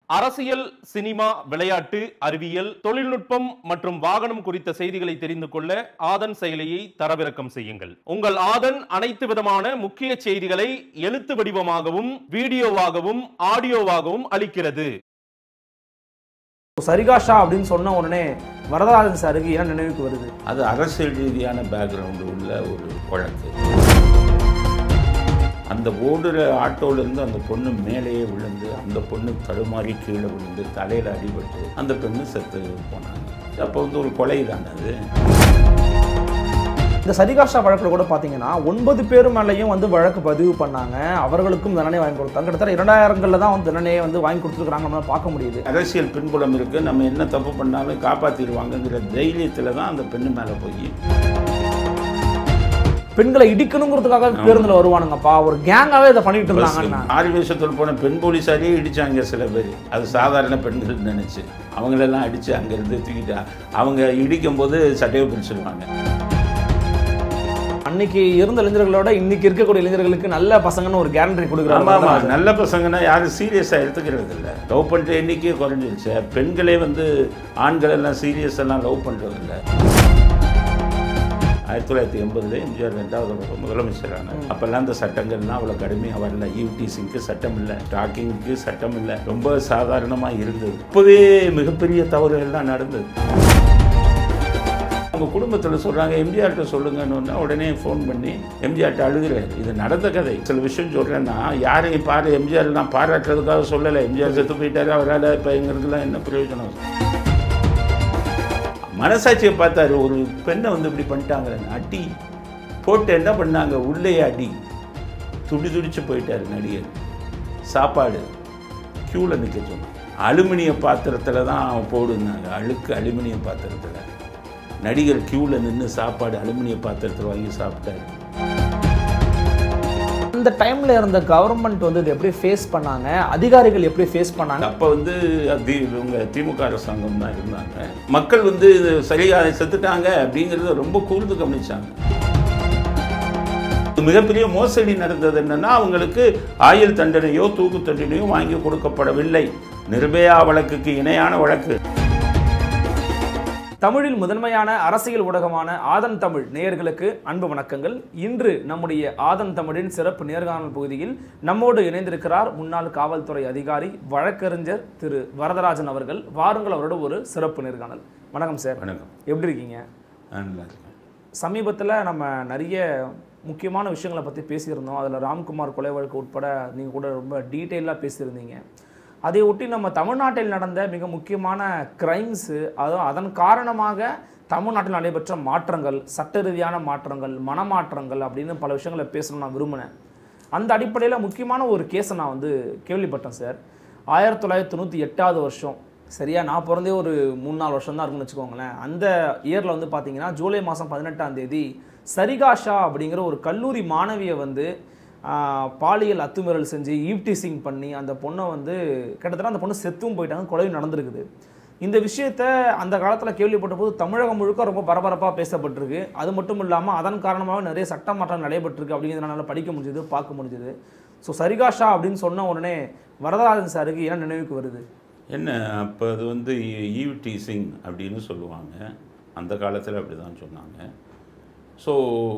அரசியல் சினிமா விளையாட்டு அறிவியல் தொழில்நுட்பம் மற்றும் வாகனம் குறித்த செய்திகளை தெரிந்து கொள்ள ஆதன் செயலியை தரவிறக்கம் செய்யுங்கள் உங்கள் ஆதன் அனைத்து விதமான முக்கிய செய்திகளை எழுத்து வடிவமாகவும் வீடியோவாகவும் ஆடியோவாகவும் அளிக்கிறது சரிகாஷா அப்படின்னு சொன்ன உடனே வரதராஜன் சாருக்கு என்ன நினைவுக்கு வருது அது அரசியல் ரீதியான பேக்ரவுண்டு உள்ள ஒரு வழக்கு அந்த ஓடுற ஆட்டோலேருந்து அந்த பொண்ணு மேலேயே விழுந்து அந்த பொண்ணு தடுமாறி கீழே விழுந்து தலையில் அடிபட்டு அந்த பெண்ணு செத்து போனாங்க அப்போ வந்து ஒரு கொலை தானே அது இந்த சரிகாஷா வழக்கில் கூட பார்த்தீங்கன்னா ஒன்பது பேர் மேலேயும் வந்து வழக்கு பதிவு பண்ணாங்க அவர்களுக்கும் தண்டனை வாங்கி கொடுத்தாங்க கிட்டத்தட்ட இரண்டாயிரங்களில் தான் வந்து தண்டனையை வந்து வாங்கி கொடுத்துருக்காங்க நம்மளால பார்க்க முடியுது அரசியல் பின்புலம் இருக்குது நம்ம என்ன தப்பு பண்ணாலும் காப்பாற்றிடுவாங்கங்கிற தைரியத்தில் தான் அந்த பெண்ணு மேலே போய் பெண்களை இடிக்கணுங்கிறதுக்காக பேருந்துல வருவானுங்கப்பா ஒரு கேங்காவே இதை பண்ணிட்டு இருந்தாங்கன்னா ஆறு வேஷத்தில் போன பெண் போலீஸாரே இடிச்சாங்க சில பேர் அது சாதாரண பெண்கள் நினச்சி அவங்களெல்லாம் அடித்து அங்கேருந்து தூக்கிட்டா அவங்க இடிக்கும் போது சட்டையை பிடிச்சிருவாங்க அன்னைக்கு இருந்த இளைஞர்களோட இன்னைக்கு இருக்கக்கூடிய இளைஞர்களுக்கு நல்ல பசங்கன்னு ஒரு கேரண்டி ஆமாம் கொடுக்குறாங்க ஆமாம் நல்ல பசங்கன்னா யாரும் சீரியஸாக எடுத்துக்கிறது இல்லை லவ் பண்ணுற எண்ணிக்கையே குறைஞ்சிருச்சு பெண்களே வந்து ஆண்கள் எல்லாம் சீரியஸ் எல்லாம் லவ் பண்ணுறது இல்லை ஆயிரத்தி தொள்ளாயிரத்தி எண்பதுல எம்ஜிஆர் ரெண்டாவது முறை முதலமைச்சரான அப்போல்லாம் அந்த சட்டங்கள்லாம் அவ்வளோ கடுமையாக வரல யூடிசிங்க்கு சட்டம் இல்லை ஸ்டாக்கிங்க்கு சட்டம் இல்லை ரொம்ப சாதாரணமாக இருந்தது இப்போவே மிகப்பெரிய தவறுகள்லாம் நடந்தது அவங்க குடும்பத்தில் சொல்கிறாங்க எம்ஜிஆர்கிட்ட சொல்லுங்கன்னு உடனே ஃபோன் பண்ணி எம்ஜிஆர்கிட்ட அழுகிறேன் இது நடந்த கதை சில விஷயம் சொல்கிறேன்னா யாரையும் பாரு எம்ஜிஆர் நான் பாராட்டுறதுக்காக சொல்லலை எம்ஜிஆர் செத்து போயிட்டாரு அவரால் இப்போ எங்களுக்கெல்லாம் என்ன பிரயோஜனம் மனசாட்சியை பார்த்தாரு ஒரு பெண்ணை வந்து இப்படி பண்ணிட்டாங்க அடி போட்டு என்ன பண்ணாங்க உள்ளே அடி துடி துடிச்சு போயிட்டாரு நடிகர் சாப்பாடு க்யூவில் நிற்க சொன்னான் அலுமினிய பாத்திரத்தில் தான் அவன் போடுனாங்க அழுக்கு அலுமினிய பாத்திரத்தில் நடிகர் க்யூவில் நின்று சாப்பாடு அலுமினிய பாத்திரத்தில் வாங்கி சாப்பிட்டாரு அந்த டைம்ல இருந்த கவர்மெண்ட் வந்து இதை எப்படி ஃபேஸ் பண்ணாங்க அதிகாரிகள் எப்படி ஃபேஸ் பண்ணாங்க அப்போ வந்து தி இவங்க திமுக அரசாங்கம் தான் இருந்தாங்க மக்கள் வந்து இது சரியாக செத்துட்டாங்க அப்படிங்கிறத ரொம்ப கூர்ந்து கவனிச்சாங்க மிகப்பெரிய மோசடி நடந்தது என்னன்னா அவங்களுக்கு ஆயுள் தண்டனையோ தூக்கு தண்டனையோ வாங்கி கொடுக்கப்படவில்லை நிர்பயா வழக்குக்கு இணையான வழக்கு தமிழில் முதன்மையான அரசியல் ஊடகமான ஆதன் தமிழ் நேயர்களுக்கு அன்பு வணக்கங்கள் இன்று நம்முடைய ஆதன் தமிழின் சிறப்பு நேர்காணல் பகுதியில் நம்மோடு இணைந்திருக்கிறார் முன்னாள் காவல்துறை அதிகாரி வழக்கறிஞர் திரு வரதராஜன் அவர்கள் வாருங்கள் அவரோட ஒரு சிறப்பு நேர்காணல் வணக்கம் சார் வணக்கம் எப்படி இருக்கீங்க நல்லா இருக்கேன் சமீபத்தில் நம்ம நிறைய முக்கியமான விஷயங்களை பற்றி பேசியிருந்தோம் அதில் ராம்குமார் கொலை வழக்கு உட்பட நீங்கள் கூட ரொம்ப டீட்டெயிலாக பேசியிருந்தீங்க அதை ஒட்டி நம்ம தமிழ்நாட்டில் நடந்த மிக முக்கியமான கிரைம்ஸு அதுவும் அதன் காரணமாக தமிழ்நாட்டில் நடைபெற்ற மாற்றங்கள் சட்ட ரீதியான மாற்றங்கள் மனமாற்றங்கள் அப்படின்னு பல விஷயங்களை பேசணும் நான் விரும்பினேன் அந்த அடிப்படையில் முக்கியமான ஒரு கேஸை நான் வந்து கேள்விப்பட்டேன் சார் ஆயிரத்தி தொள்ளாயிரத்தி தொண்ணூற்றி எட்டாவது வருஷம் சரியா நான் பிறந்தே ஒரு மூணு நாலு வருஷம் தான் இருக்கும்னு வச்சுக்கோங்களேன் அந்த இயரில் வந்து பார்த்தீங்கன்னா ஜூலை மாதம் பதினெட்டாம் தேதி சரிகாஷா அப்படிங்கிற ஒரு கல்லூரி மாணவியை வந்து ஆஹ், பாலியல் அத்துமீறல் செஞ்சு ஈவ்டீசிங் பண்ணி அந்த பொண்ணை வந்து கிட்டத்தட்ட அந்த பொண்ணு செத்தும் போயிட்டாங்க கொலையும் நடந்திருக்குது இந்த விஷயத்த அந்த காலத்தில் கேள்விப்பட்ட போது தமிழகம் முழுக்க ரொம்ப பரபரப்பாக பேசப்பட்டிருக்கு அது மட்டும் இல்லாமல் அதன் காரணமாக நிறைய சட்ட மாற்றம் நடைபெற்றிருக்கு அப்படிங்கிறதுனால படிக்க முடிஞ்சது பார்க்க முடிஞ்சது ஸோ சரிகாஷா அப்படின்னு சொன்ன உடனே வரதராஜன் சாருக்கு என்ன நினைவுக்கு வருது என்ன அப்போ அது வந்து ஈவ் டீசிங் அப்படின்னு சொல்லுவாங்க அந்த காலத்தில் அப்படி தான் சொன்னாங்க ஸோ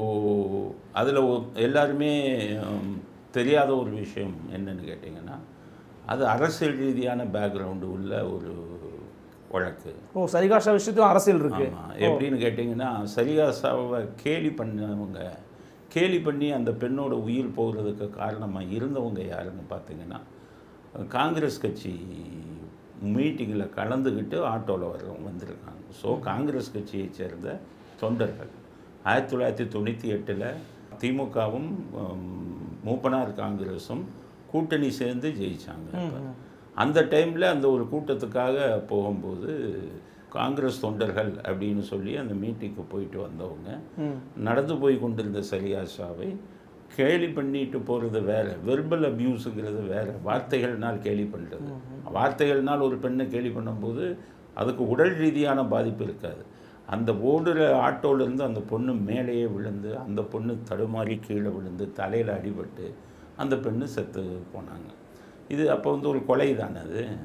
அதில் எல்லாருமே ஹம், தெரியாத ஒரு விஷயம் என்னன்னு கேட்டிங்கன்னா அது அரசியல் ரீதியான பேக்ரவுண்டு உள்ள ஒரு வழக்கு ஓ சரிகாஷா விஷயத்தையும் அரசியல் இருக்கு ஆமாம் எப்படின்னு கேட்டிங்கன்னா சரிகாசாவை கேலி பண்ணவங்க கேலி பண்ணி அந்த பெண்ணோட உயிர் போகிறதுக்கு காரணமாக இருந்தவங்க யாருன்னு பார்த்தீங்கன்னா காங்கிரஸ் கட்சி மீட்டிங்கில் கலந்துக்கிட்டு ஆட்டோவில் வர்றவங்க வந்திருக்காங்க ஸோ காங்கிரஸ் கட்சியை சேர்ந்த தொண்டர்கள் ஆயிரத்தி தொள்ளாயிரத்தி தொண்ணூற்றி எட்டில் திமுகவும் மூப்பனார் காங்கிரஸும் கூட்டணி சேர்ந்து ஜெயிச்சாங்க அப்ப. அந்த டைமில் அந்த ஒரு கூட்டத்துக்காக போகும்போது காங்கிரஸ் தொண்டர்கள் அப்படின்னு சொல்லி அந்த மீட்டிங்க்கு போயிட்டு வந்தவங்க நடந்து போய் கொண்டிருந்த சரியாஷாவை கேலி பண்ணிட்டு போகிறது வேற வெர்பல் அபியூஸுங்கிறது வேற வார்த்தைகள்னால் கேலி பண்ணுறது வார்த்தைகள்னால் ஒரு பெண்ணை கேலி பண்ணும்போது அதுக்கு உடல் ரீதியான பாதிப்பு இருக்காது அந்த ஓடுற ஆட்டோலேருந்து அந்த பொண்ணு மேலேயே விழுந்து அந்த பொண்ணு தடுமாறி கீழே விழுந்து தலையில் அடிபட்டு அந்த பெண்ணு செத்து போனாங்க இது அப்போ வந்து ஒரு கொலை தானே அது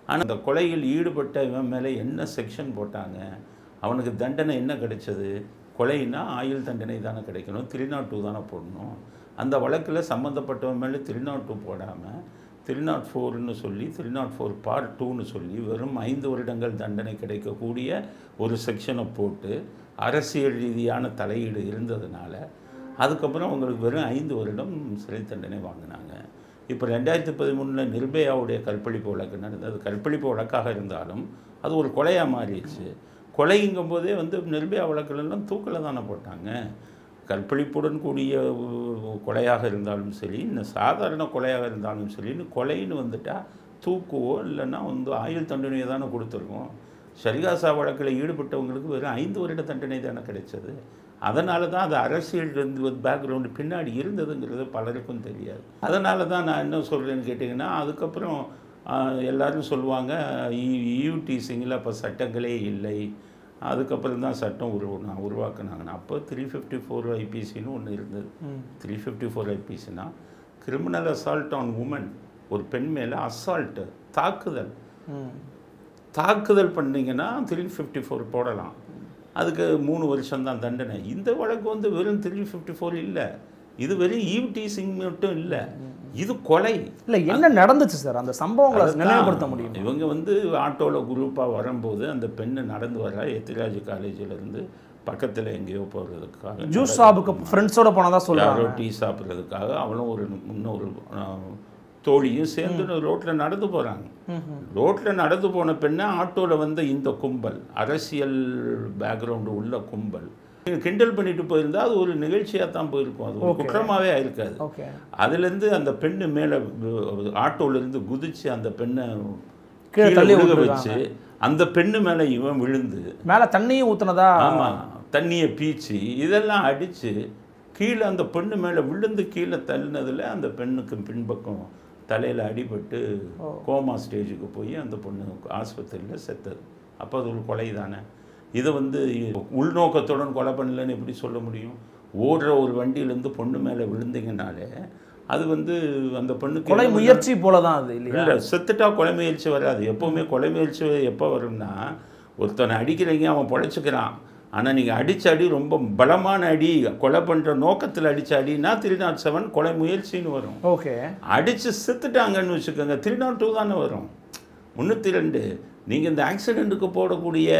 ஆனால் அந்த கொலையில் ஈடுபட்ட இவன் மேலே என்ன செக்ஷன் போட்டாங்க அவனுக்கு தண்டனை என்ன கிடைச்சது கொலைன்னா ஆயுள் தண்டனை தானே கிடைக்கணும் த்ரீ நாட் டூ தானே போடணும் அந்த வழக்கில் சம்மந்தப்பட்டவன் மேலே த்ரீ நாட் டூ போடாமல் த்ரீ நாட் ஃபோர்னு சொல்லி த்ரீ நாட் ஃபோர் பார்ட் டூன்னு சொல்லி வெறும் ஐந்து வருடங்கள் தண்டனை கிடைக்கக்கூடிய ஒரு செக்ஷனை போட்டு அரசியல் ரீதியான தலையீடு இருந்ததுனால அதுக்கப்புறம் அவங்களுக்கு வெறும் ஐந்து வருடம் சிறை தண்டனை வாங்கினாங்க இப்போ ரெண்டாயிரத்தி பதிமூணில் நிர்பயாவுடைய கற்பழிப்பு வழக்கு நடந்தது கற்பழிப்பு வழக்காக இருந்தாலும் அது ஒரு கொலையாக மாறிடுச்சு கொலைங்கும் போதே வந்து நிர்பயா வழக்குலலாம் தூக்கில் தானே போட்டாங்க கற்பழிப்புடன் கூடிய உ- கொலையாக இருந்தாலும் சரி இன்னும் சாதாரண கொலையாக இருந்தாலும் சரி இன்னும் கொலைன்னு வந்துட்டா தூக்குவோ இல்லைன்னா வந்து ஆயுள் தண்டனையை தானே கொடுத்துருக்கோம் ஷரிகாசா வழக்கில் ஈடுபட்டவங்களுக்கு வெறும் ஐந்து வருட தண்டனை தானே கிடைச்சது அதனால தான் அது அரசியல் வந்து பேக்ரவுண்டு பின்னாடி இருந்ததுங்கிறது பலருக்கும் தெரியாது அதனால தான் நான் என்ன சொல்கிறேன்னு கேட்டிங்கன்னா அதுக்கப்புறம் ஆஹ், எல்லாரும் சொல்லுவாங்க யூடிசிங்கில் அப்போ சட்டங்களே இல்லை அதுக்கப்புறம் தான் சட்டம் உருவ உருவாக்குனாங்கன்னு அப்போ த்ரீ ஃபிஃப்டி ஃபோர் ஐபிசின்னு ஒன்று இருந்தது த்ரீ ஃபிஃப்டி ஃபோர் ஐபிசினா கிரிமினல் அசால்ட் ஆன் உமன் ஒரு பெண் மேலே அசால்ட்டு தாக்குதல் ம் தாக்குதல் பண்ணீங்கன்னா த்ரீ ஃபிஃப்டி ஃபோர் போடலாம் அதுக்கு மூணு வருஷம் தான் தண்டனை இந்த வழக்கு வந்து வெறும் த்ரீ ஃபிஃப்டி ஃபோர் இல்லை இது வெறும் ஈவ்டீசிங் மட்டும் இல்லை இது கொலை இல்ல என்ன நடந்துச்சு சார் அந்த சம்பவங்களை அதுதான். நினைவுபடுத்த முடியும் இவங்க வந்து ஆட்டோவில் குரூப்பாக வரும்போது அந்த பெண்ணு நடந்து வர எத்திராஜ் காலேஜில் இருந்து பக்கத்தில் எங்கேயோ போகிறதுக்காக ஜூஸ் ஷாப்புக்கு ஃப்ரெண்ட்ஸோட போனதா சொல்றாங்க யாரோ டீ சாப்பிட்றதுக்காக அவளும் ஒரு இன்னொரு ஆஹ், தோழியும் சேர்ந்து ரோட்டில் நடந்து போகிறாங்க ரோட்டில் நடந்து போன பெண்ணை ஆட்டோவில் வந்த இந்த கும்பல் அரசியல் பேக்ரவுண்டு உள்ள கும்பல் நீங்க கிண்டல் பண்ணிட்டு போயிருந்தா அது ஒரு நிகழ்ச்சியாக தான் போயிருக்கும் அது ஒரு குற்றமாகவே ஆயிருக்காது ஓகே அதுலேருந்து அந்த பெண்ணு மேலே ஆட்டோலேருந்து குதிச்சு அந்த பெண்ணை கீழே கீழே தள்ளி விழுக விட்டுருக்காங்க. வச்சு அந்த பெண்ணு மேலே இவன் விழுந்து மேல தண்ணியும் ஊத்துனதா ஆமாம் தண்ணியை பீச்சி இதெல்லாம் அடித்து கீழே அந்த பெண்ணு மேலே விழுந்து கீழே தள்ளினதில் அந்த பெண்ணுக்கு பின்பக்கம் தலையில் அடிபட்டு கோமா ஸ்டேஜுக்கு போய் அந்த பொண்ணு ஆஸ்பத்திரியில் செத்தது அப்போ அது ஒரு கொலை தானே இதை வந்து உள்நோக்கத்துடன் கொலை பண்ணலன்னு எப்படி சொல்ல முடியும் ஓடுற ஒரு வண்டியிலேருந்து பொண்ணு மேலே விழுந்தீங்கனாலே அது வந்து அந்த பொண்ணுக்கு கொலை என்ன முயற்சி போலதான் அது இல்லையா இல்லை செத்துட்டா கொலை முயற்சி வராது எப்போவுமே கொலை முயற்சி எப்போ வரும்னா ஒருத்தனை அடிக்கிறீங்க அவன் பொழைச்சிக்கிறான் ஆனால் நீங்கள் அடிச்ச அடி ரொம்ப பலமான அடி கொலை பண்ணுற நோக்கத்தில் அடிச்ச அடினா த்ரீ நாட் செவன் கொலை முயற்சின்னு வரும் ஓகே அடித்து செத்துட்டாங்கன்னு வச்சுக்கோங்க த்ரீ நாட் டூ தானே வரும் முந்நூற்றி ரெண்டு நீங்கள் இந்த ஆக்சிடெண்ட்டுக்கு போடக்கூடிய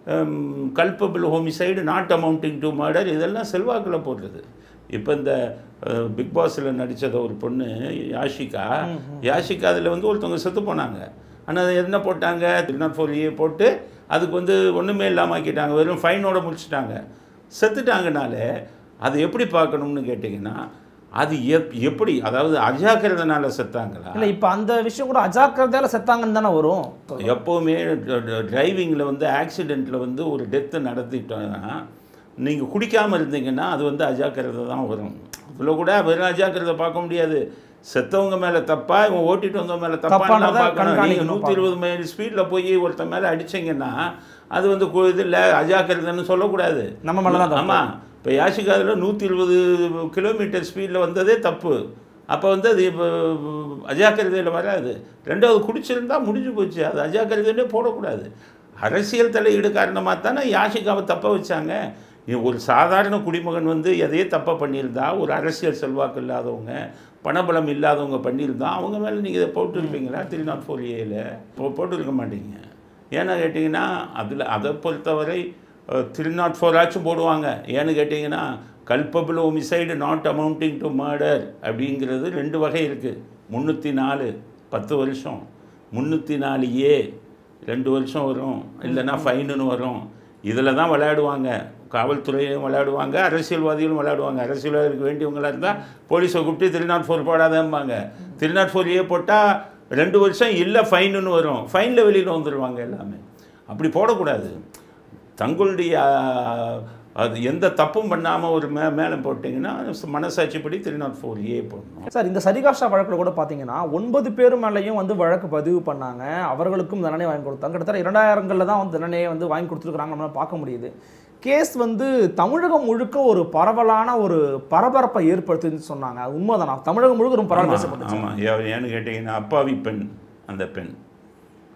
culpable homicide not amounting to murder இதெல்லாம் செல்வாக்கில் போடுறது இப்போ இந்த பிக் பாஸில் நடித்தத ஒரு பொண்ணு யாஷிகா யாஷிகா அதில் வந்து ஒருத்தவங்க செத்து போனாங்க ஆனால் அது என்ன போட்டாங்க த்ரீ நாட் ஃபோர் ஏ போட்டு அதுக்கு வந்து ஒன்றுமே இல்லாமல் ஆக்கிட்டாங்க வெறும் ஃபைனோட முடிச்சிட்டாங்க செத்துட்டாங்கனாலே அது எப்படி பார்க்கணும்னு கேட்டிங்கன்னா அது எப் எப்படி அதாவது அஜாக்கிரதனால செத்தாங்களா இல்ல இப்ப அந்த விஷயம் கூட அஜாக்கிரதையால செத்தாங்கன்னு தானே வரும் எப்போவுமே டிரைவிங்கில் வந்து ஆக்சிடெண்ட்டில் வந்து ஒரு டெத்து நடத்திட்டோம்னா நீங்கள் குடிக்காமல் இருந்தீங்கன்னா அது வந்து அஜாக்கிரதை தான் வரும் அதில் கூட வெறும் அஜாக்கிரதை பார்க்க முடியாது செத்தவங்க மேலே தப்பா இவன் ஓட்டிட்டு வந்தவங்க மேலே தப்பா தப்பானதை பார்க்கணும் நீங்கள் கண்காணிக்கணும், நூற்றி இருபது மைல் ஸ்பீடில் போய் ஒருத்தன் மேலே அடிச்சீங்கன்னா அது வந்து இதில் அஜாக்கிரதைன்னு சொல்லக்கூடாது நம்ம மேல தான் தப்பு. ஆமாம் இப்போ யாஷிகாவில் நூற்றி இருபது கிலோமீட்டர் ஸ்பீடில் வந்ததே தப்பு அப்போ வந்து அது இப்போ அஜாக்கிரதையில் வராது ரெண்டாவது குடிச்சிருந்தா முடிஞ்சு போச்சு அது அஜாக்கிரதையிலே போடக்கூடாது அரசியல் தலையீடு காரணமாக தானே யாஷிகாவை தப்ப வச்சாங்க இ- ஒரு சாதாரண குடிமகன் வந்து எதையே தப்பாக பண்ணியிருந்தா ஒரு அரசியல் செல்வாக்கு இல்லாதவங்க பணபலம் இல்லாதவங்க பண்ணியிருந்தா அவங்க மேலே நீங்கள் இதை போட்டுருப்பீங்களா த்ரீ நாட் ஃபோர் ஏல போட்டிருக்க மாட்டீங்க ஏன்னா கேட்டிங்கன்னா அதில் அதை பொறுத்தவரை த்ரீ நாட் ஃபோர் ஆச்சும் போடுவாங்க ஏன்னு கேட்டிங்கன்னா culpable homicide not amounting to murder அப்படிங்கிறது ரெண்டு வகை இருக்குது முந்நூற்றி நாலு பத்து வருஷம் முந்நூற்றி நாலு ஏ ரெண்டு வருஷம் வரும் இல்லைன்னா ஃபைனுன்னு வரும் இதில் தான் விளையாடுவாங்க காவல்துறையும் விளையாடுவாங்க அரசியல்வாதிகளும் விளையாடுவாங்க அரசியல்வாதிகளுக்கு வேண்டியவங்களா இருந்தால் போலீஸை கூப்பிட்டு த்ரீ நாட் ஃபோர் போடாதேம்பாங்க த்ரீ நாட் ஃபோர் ஏ போட்டால் ரெண்டு வருஷம் இல்லை ஃபைனுன்னு வரும் ஃபைனில் வெளியில் வந்துடுவாங்க எல்லாமே அப்படி போடக்கூடாது தங்களுடைய அஹ், அது எந்த தப்பும் பண்ணாமல் ஒரு மே மேலே போட்டிங்கன்னா மனசாட்சிப்படி த்ரீ நாட் ஃபோர் ஏ போடணும் சார் இந்த சரிகாஷா வழக்கில் கூட பார்த்தீங்கன்னா ஒன்பது பேர் மேலேயும் வந்து வழக்கு பதிவு பண்ணாங்க அவர்களுக்கும் தண்டனை வாங்கி கொடுத்தாங்க கிட்டத்தட்ட இரண்டாயிரங்களில் தான் வந்து தண்டனையை வந்து வாங்கி கொடுத்துருக்காங்க நம்மளால பார்க்க முடியுது கேஸ் வந்து தமிழகம் முழுக்க ஒரு பரவலான ஒரு பரபரப்பை ஏற்படுத்துதுன்னு சொன்னாங்க அது உண்மைதானா தமிழகம் முழுக்க ரொம்ப பரவல் பேசப்பட்டுச்சு ஆமாம் ஏன்னு கேட்டிங்கன்னா அப்பாவி பெண் அந்த பெண்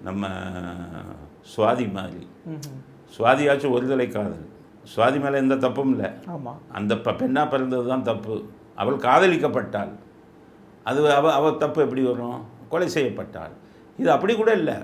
நம்ம சுவாதி மாதிரி சுவாதியாச்சும் ஒருதலை காதல் சுவாதி மேலே எந்த தப்பும் இல்லை ஆமா அந்த ப பெண்ணாக பிறந்தது தான் தப்பு அவள் காதலிக்கப்பட்டாள் அது அவ அவ தப்பு எப்படி வரும் கொலை செய்யப்பட்டாள் இது அப்படி கூட இல்லை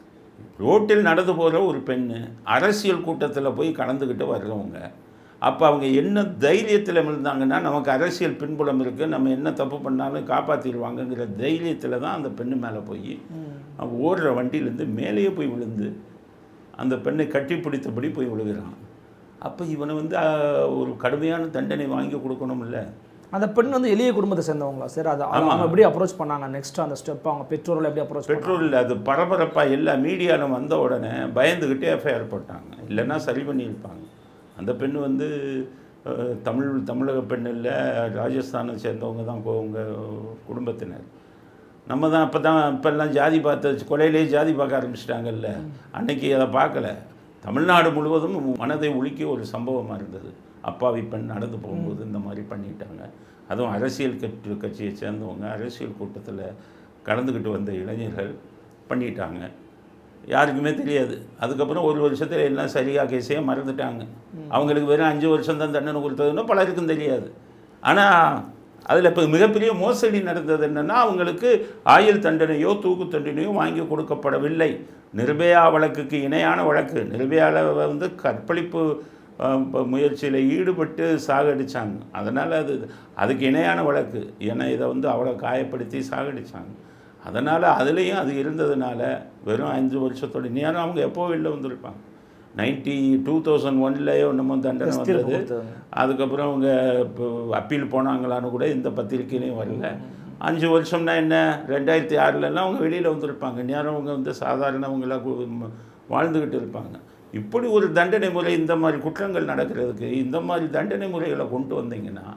ரோட்டில் நடந்து போகிற ஒரு பெண்ணு அரசியல் கூட்டத்தில் போய் கலந்துக்கிட்டு வர்றவங்க அப்போ அவங்க என்ன தைரியத்தில் இருந்தாங்கன்னா நமக்கு அரசியல் பின்புலம் இருக்குது நம்ம என்ன தப்பு பண்ணாலும் காப்பாற்றிடுவாங்கங்கிற தைரியத்தில் தான் அந்த பெண்ணு மேலே போய் அவன் ஓடுற வண்டியிலேருந்து மேலேயே போய் விழுந்து அந்த பெண்ணை கட்டி பிடித்தபடி போய் விழுகிறான் அப்போ இவனை வந்து அஹ், ஒரு கடுமையான தண்டனை வாங்கி கொடுக்கணும்ல அந்த பெண் வந்து எளிய குடும்பத்தை சேர்ந்தவங்களா சார் அது அது அவங்க எப்படி அப்ரோச் பண்ணாங்க நெக்ஸ்ட் அந்த ஸ்டெப் அவங்க பெற்றோர்கள் எப்படி அப்ரோச் பெட்ரோல் அது பரபரப்பாக எல்லா மீடியாவில் வந்த உடனே பயந்துக்கிட்டே எஃப்ஐஆர் போட்டாங்க இல்லைன்னா சரி பண்ணியிருப்பாங்க அந்த பெண் வந்து அஹ், தமிழ் தமிழக பெண் இல்லை ராஜஸ்தானை சேர்ந்தவங்க தான் கு- உங்க குடும்பத்தினர் நம்ம தான் அப்போ தான் இப்போல்லாம் ஜாதி பார்த்து கொலையிலே ஜாதி பார்க்க ஆரம்பிச்சிட்டாங்கல்ல அன்னைக்கு அதை பார்க்கல தமிழ்நாடு முழுவதும் மனதை உலுக்கி ஒரு சம்பவமாக இருந்தது அப்பாவி பெண் நடந்து போகும்போது இந்த மாதிரி பண்ணிட்டாங்க அதுவும் அரசியல் கட்சி கட்சியை சேர்ந்தவங்க அரசியல் கூட்டத்தில் கலந்துக்கிட்டு வந்த இளைஞர்கள் பண்ணிட்டாங்க யாருக்குமே தெரியாது அதுக்கப்புறம் ஒரு வருஷத்தில் எல்லாம் சரியாக கேஸையே மறந்துட்டாங்க அவங்களுக்கு வெறும் அஞ்சு வருஷம் தான் தண்டனை கொடுத்ததுன்னா பலருக்கும் தெரியாது ஆனால் அதில் இப்போ மிகப்பெரிய மோசடி நடந்தது என்னென்னா அவங்களுக்கு ஆயுள் தண்டனையோ தூக்கு தண்டனையோ வாங்கி கொடுக்கப்படவில்லை நிர்பயா வழக்குக்கு இணையான வழக்கு நிர்பயாவில் வந்து கற்பழிப்பு முயற்சியில் ஈடுபட்டு சாகடிச்சாங்க அதனால் அது அதுக்கு இணையான வழக்கு ஏன்னா இதை வந்து அவ்வளோ காயப்படுத்தி சாகடிச்சாங்க அதனால் அதுலேயும் அது இருந்ததுனால வெறும் அஞ்சு வருஷத்தோட நேரம் அவங்க எப்போ வெளில வந்திருப்பாங்க நைன்டி டூ தௌசண்ட் ஒன்லேயோ என்னமோ தண்டனை தீர்ப்பு வந்தது கொடுத்தது. அதுக்கப்புறம் அவங்க இப்போ அப்பீல் போனாங்களான்னு கூட இந்த பத்திரிக்கையிலையும் வரல அஞ்சு வருஷம்னா என்ன ரெண்டாயிரத்தி ஆறுலலாம் அவங்க வெளியில் வந்திருப்பாங்க நேரம் அவங்க வந்து சாதாரணவங்களாக கு- ம- வாழ்ந்துக்கிட்டு இருப்பாங்க இப்படி ஒரு தண்டனை முறை இந்த மாதிரி குற்றங்கள் நடக்கிறதுக்கு இந்த மாதிரி தண்டனை முறைகளை கொண்டு வந்தீங்கன்னா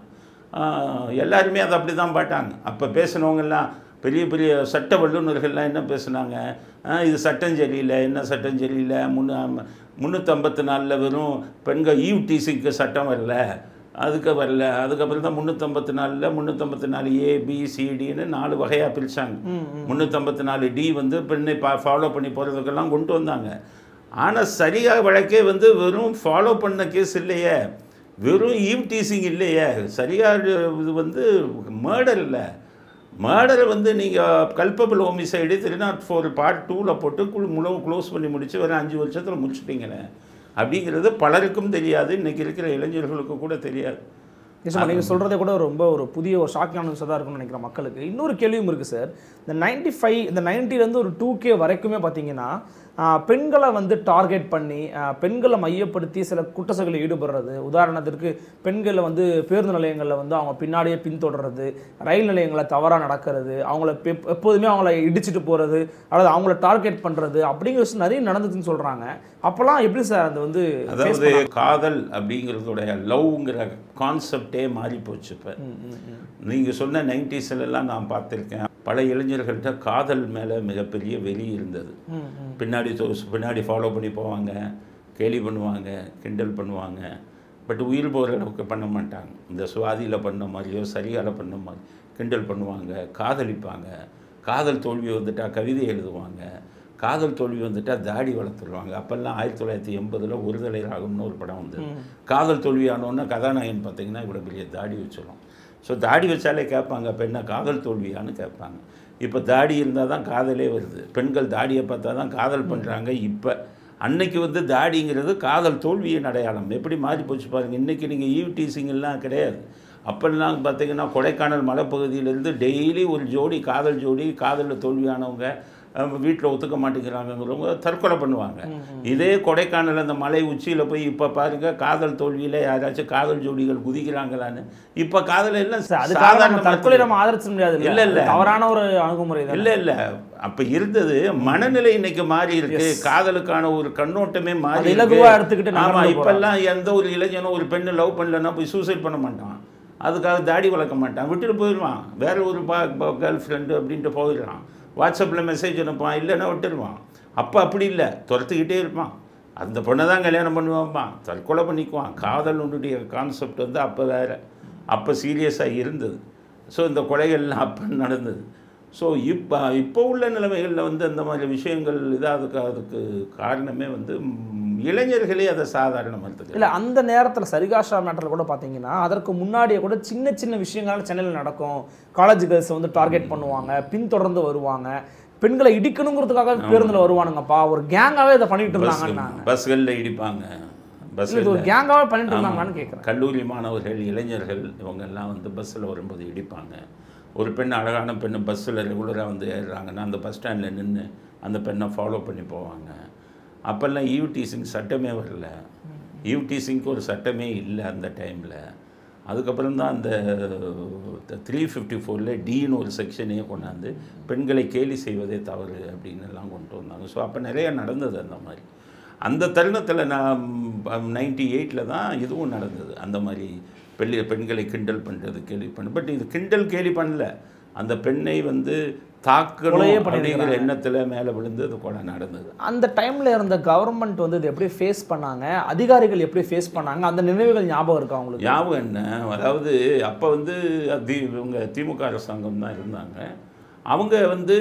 ஆஹ், எல்லாருமே அதை அப்படி தான் பார்த்தாங்க அப்போ பேசினவங்கெல்லாம் பெரிய பெரிய சட்ட வல்லுநர்கள்லாம் என்ன பேசுனாங்க ஆஹ், இது சட்டம் சரியில்லை என்ன சட்டம் சரியில்லை முன்னு முந்நூற்றம்பத்து நாலில் வெறும் பெண்கள் ஈவ் டீசிங்க்கு சட்டம் வரல அதுக்கு வரல அதுக்கப்புறம் தான் முந்நூற்றம்பத்து நாலில் முந்நூற்றம்பத்து நாலு ஏ பி சிடின்னு நாலு வகையாக பிரித்தாங்க முந்நூற்றம்பத்து நாலு டி வந்து பெண்ணை பா ஃபாலோ பண்ணி போகிறதுக்கெல்லாம் கொண்டு வந்தாங்க ஆனால் சரியாக வழக்கே வந்து வெறும் ஃபாலோ பண்ண கேஸ் இல்லையே வெறும் ஈவ் டீசிங் இல்லையே சரியாக இது வந்து மர்டர் இல்லை மர்டரை வந்து நீங்கள் culpable homicide three not four part டூவில் போட்டு குழு முழு க்ளோஸ் பண்ணி முடிச்சு ஒரு அஞ்சு வருஷத்தில் முடிச்சுட்டீங்களே அப்படிங்கிறது பலருக்கும் தெரியாது இன்றைக்கி இருக்கிற இளைஞர்களுக்கு கூட தெரியாது நிச்சயமா நீங்கள் சொல்கிறதே கூட ரொம்ப ஒரு புதிய ஒரு ஷாக்கியான நியூஸாக தான் இருக்கும்னு நினைக்கிறேன் மக்களுக்கு இன்னொரு கேள்வியும் இருக்குது சார் இந்த நைன்டி ஃபைவ் இந்த 90 ல இருந்து ஒரு டூ கே வரைக்குமே பார்த்தீங்கன்னா ஆஹ், பெண்களை வந்து டார்கெட் பண்ணி ஆஹ், பெண்களை மையப்படுத்தி சில குற்ற செயல்களில் ஈடுபடுறது உதாரணத்திற்கு பெண்களை வந்து பேருந்து நிலையங்களில் வந்து அவங்க பின்னாடியே பின்தொடர்றது ரயில் நிலையங்களை தவறாக நடக்கிறது அவங்கள பெப்- எப்போதுமே அவங்கள இடிச்சிட்டு போகிறது அல்லது அவங்கள டார்கெட் பண்ணுறது அப்படிங்கிற விஷயம் நிறைய நடந்ததுன்னு சொல்கிறாங்க அப்போல்லாம் எப்படி சார் அது வந்து face அதாவது காதல் அப்படிங்கிறதுடைய லவ்ங்கிற கான்செப்டே மாறி போச்சு இப்போ நீங்கள் சொன்ன 90s ல எல்லாம் நான் பார்த்துருக்கேன் பல இளைஞர்கள்ட்ட காதல் மேலே மிகப்பெரிய வெறி இருந்தது பின்னாடி தொ- பின்னாடி ஃபாலோ பண்ணி போவாங்க கேலி பண்ணுவாங்க கிண்டல் பண்ணுவாங்க பட் உயிர் போகிற அளவுக்கு பண்ண மாட்டாங்க இந்த சுவாதியில் பண்ண மாதிரியோ சரியால பண்ண மாதிரி கிண்டல் பண்ணுவாங்க காதலிப்பாங்க காதல் தோல்வி வந்துட்டால் கவிதை எழுதுவாங்க காதல் தோல்வி வந்துட்டால் தாடி வளர்த்துருவாங்க அப்போல்லாம் ஆயிரத்தி தொள்ளாயிரத்தி எண்பதில் ஒருதலை ராகம்னு ஒரு படம் வந்தது காதல் தோல்வி ஆனோன்னா கதாநாயகன் பார்த்தீங்கன்னா இவ்வளோ பெரிய தாடி வச்சிடும் ஸோ தாடி வச்சாலே கேட்பாங்க அப்போ என்ன காதல் தோல்வியான்னு கேட்பாங்க இப்போ தாடி இருந்தால் தான் காதலே வருது பெண்கள் தாடியை பார்த்தா தான் காதல் பண்ணுறாங்க இப்போ அன்னைக்கு வந்து தாடிங்கிறது காதல் தோல்வியின் அடையாளம் எப்படி மாறி போச்சு பாருங்கள் இன்றைக்கி நீங்கள் ஈவ் டீசிங்கெல்லாம் கிடையாது அப்போல்லாம் பார்த்தீங்கன்னா கொடைக்கானல் மலைப்பகுதியிலேருந்து டெய்லி ஒரு ஜோடி காதல் ஜோடி காதலில் தோல்வியானவங்க வீட்டில் ஒத்துக்க மாட்டேங்கிறாங்கங்கிறவங்க தற்கொலை பண்ணுவாங்க இதே கொடைக்கானல் அந்த மலை உச்சியில் போய் இப்போ பாருங்க காதல் தோல்வியில் யாராச்சும் காதல் ஜோடிகள் குதிக்கிறாங்களான்னு இப்போ காதல் எல்லாம் சார் அதுக்காக நம்ம சாதாரண தற்கொலை நம்ம ஆதரிச்ச முடியாது இல்ல, இல்ல. தவறான ஒரு அணுகுமுறை தான் இல்ல இல்ல அப்ப இருந்தது மனநிலை இன்னைக்கு மாறி இருக்கு காதலுக்கான ஒரு கண்ணோட்டமே மாறி அது இருக்கு. இலகுவா எடுத்துக்கிட்டு ஆமா நகர்ந்து இப்பெல்லாம் எந்த ஒரு இளைஞனும் ஒரு பெண்ணை லவ் பண்ணலன்னா போய் சூசைட் பண்ண மாட்டான் அதுக்காக தாடி வளர்க்க மாட்டான் விட்டுட்டு போயிடுவான் வேற ஒரு கேர்ள் ஃப்ரெண்டு அப்படின்ட்டு போயிடுறான் வாட்ஸ்அப்பில் மெசேஜ் அனுப்புவான் இல்லைன்னா விட்டுடுவான் அப்போ அப்படி இல்லை துரத்துக்கிட்டே இருப்பான் அந்த பொண்ணை தான் கல்யாணம் பண்ணுவான்பான் தற்கொலை பண்ணிக்குவான் காதலுடைய கான்செப்ட் வந்து அப்போ வேற அப்போ சீரியஸாக இருந்தது ஸோ இந்த கொலைகள்லாம் அப்போ நடந்தது ஸோ இப்போ இப்போ உள்ள நிலைமைகளில் வந்து அந்த மாதிரி விஷயங்கள் இதாதுக்கு அதுக்கு காரணமே வந்து ம், இளைஞர்களே அதை சாதாரணமாக எடுத்துக்கிறாங்க இல்லை அந்த நேரத்தில் சரிகாஷா மேட்டரில் கூட பார்த்தீங்கன்னா அதற்கு முன்னாடியே கூட சின்ன சின்ன விஷயங்கள் சென்னையில் நடக்கும் காலேஜ் கேர்ள்ஸ் வந்து டார்கெட் பண்ணுவாங்க பின்தொடர்ந்து வருவாங்க பெண்களை இடிக்கணுங்கிறதுக்காக பேருந்தில் வருவானுங்கப்பா ஒரு கேங்காகவே இதை பண்ணிட்டு இருந்தாங்கன்னாங்க பஸ்களில் இடிப்பாங்க இல்லை இது பஸ்களில் ஒரு கேங்காகவே பண்ணிட்டு இருந்தாங்களான்னு கேட்குறேன் கல்லூரி மாணவர்கள் இளைஞர்கள் இவங்க எல்லாம் வந்து பஸ்ஸில் வரும்போது இடிப்பாங்க ஒரு பெண் அழகான பெண் பஸ்ஸில் ரெகுலராக வந்து ஏறுறாங்கன்னா அந்த பஸ் ஸ்டாண்டில் நின்று அந்த பெண்ணை ஃபாலோ பண்ணி போவாங்க அப்போல்லாம் ஈவ் டீசிங் சட்டமே வரல ஈவ் டீசிங்க்கு ஒரு சட்டமே இல்லை அந்த டைமில் அதுக்கப்புறம் தான் அந்த த்ரீ ஃபிஃப்டி ஃபோரில் டின்னு ஒரு செக்ஷனையே கொண்டாந்து பெண்களை கேலி செய்வதே தவறு அப்படின்னு எல்லாம் கொண்டு வந்தாங்க ஸோ அப்போ நிறைய நடந்தது அந்த மாதிரி அந்த தருணத்தில் நான் நைன்டி எயிட்டில் தான் இதுவும் நடந்தது அந்த மாதிரி பெள்ளி பெண்களை கிண்டல் பண்ணுறது கேலி பண்ண பட் இது கிண்டல் கேலி பண்ணல அந்த பெண்ணை வந்து தாக்கணும் கொலையே அப்படிங்கிற பண்ணியிருக்கிறாங்க. எண்ணத்தில் மேலே விழுந்து அது கொலை நடந்தது அந்த டைமில் இருந்த கவர்மெண்ட் வந்து இதை எப்படி ஃபேஸ் பண்ணாங்க அதிகாரிகள் எப்படி ஃபேஸ் பண்ணாங்க அந்த நினைவுகள் ஞாபகம் இருக்கா உங்களுக்கு ஞாபகம் என்ன அதாவது அப்போ வந்து தி இவங்க திமுக அரசாங்கம் தான் இருந்தாங்க அவங்க வந்து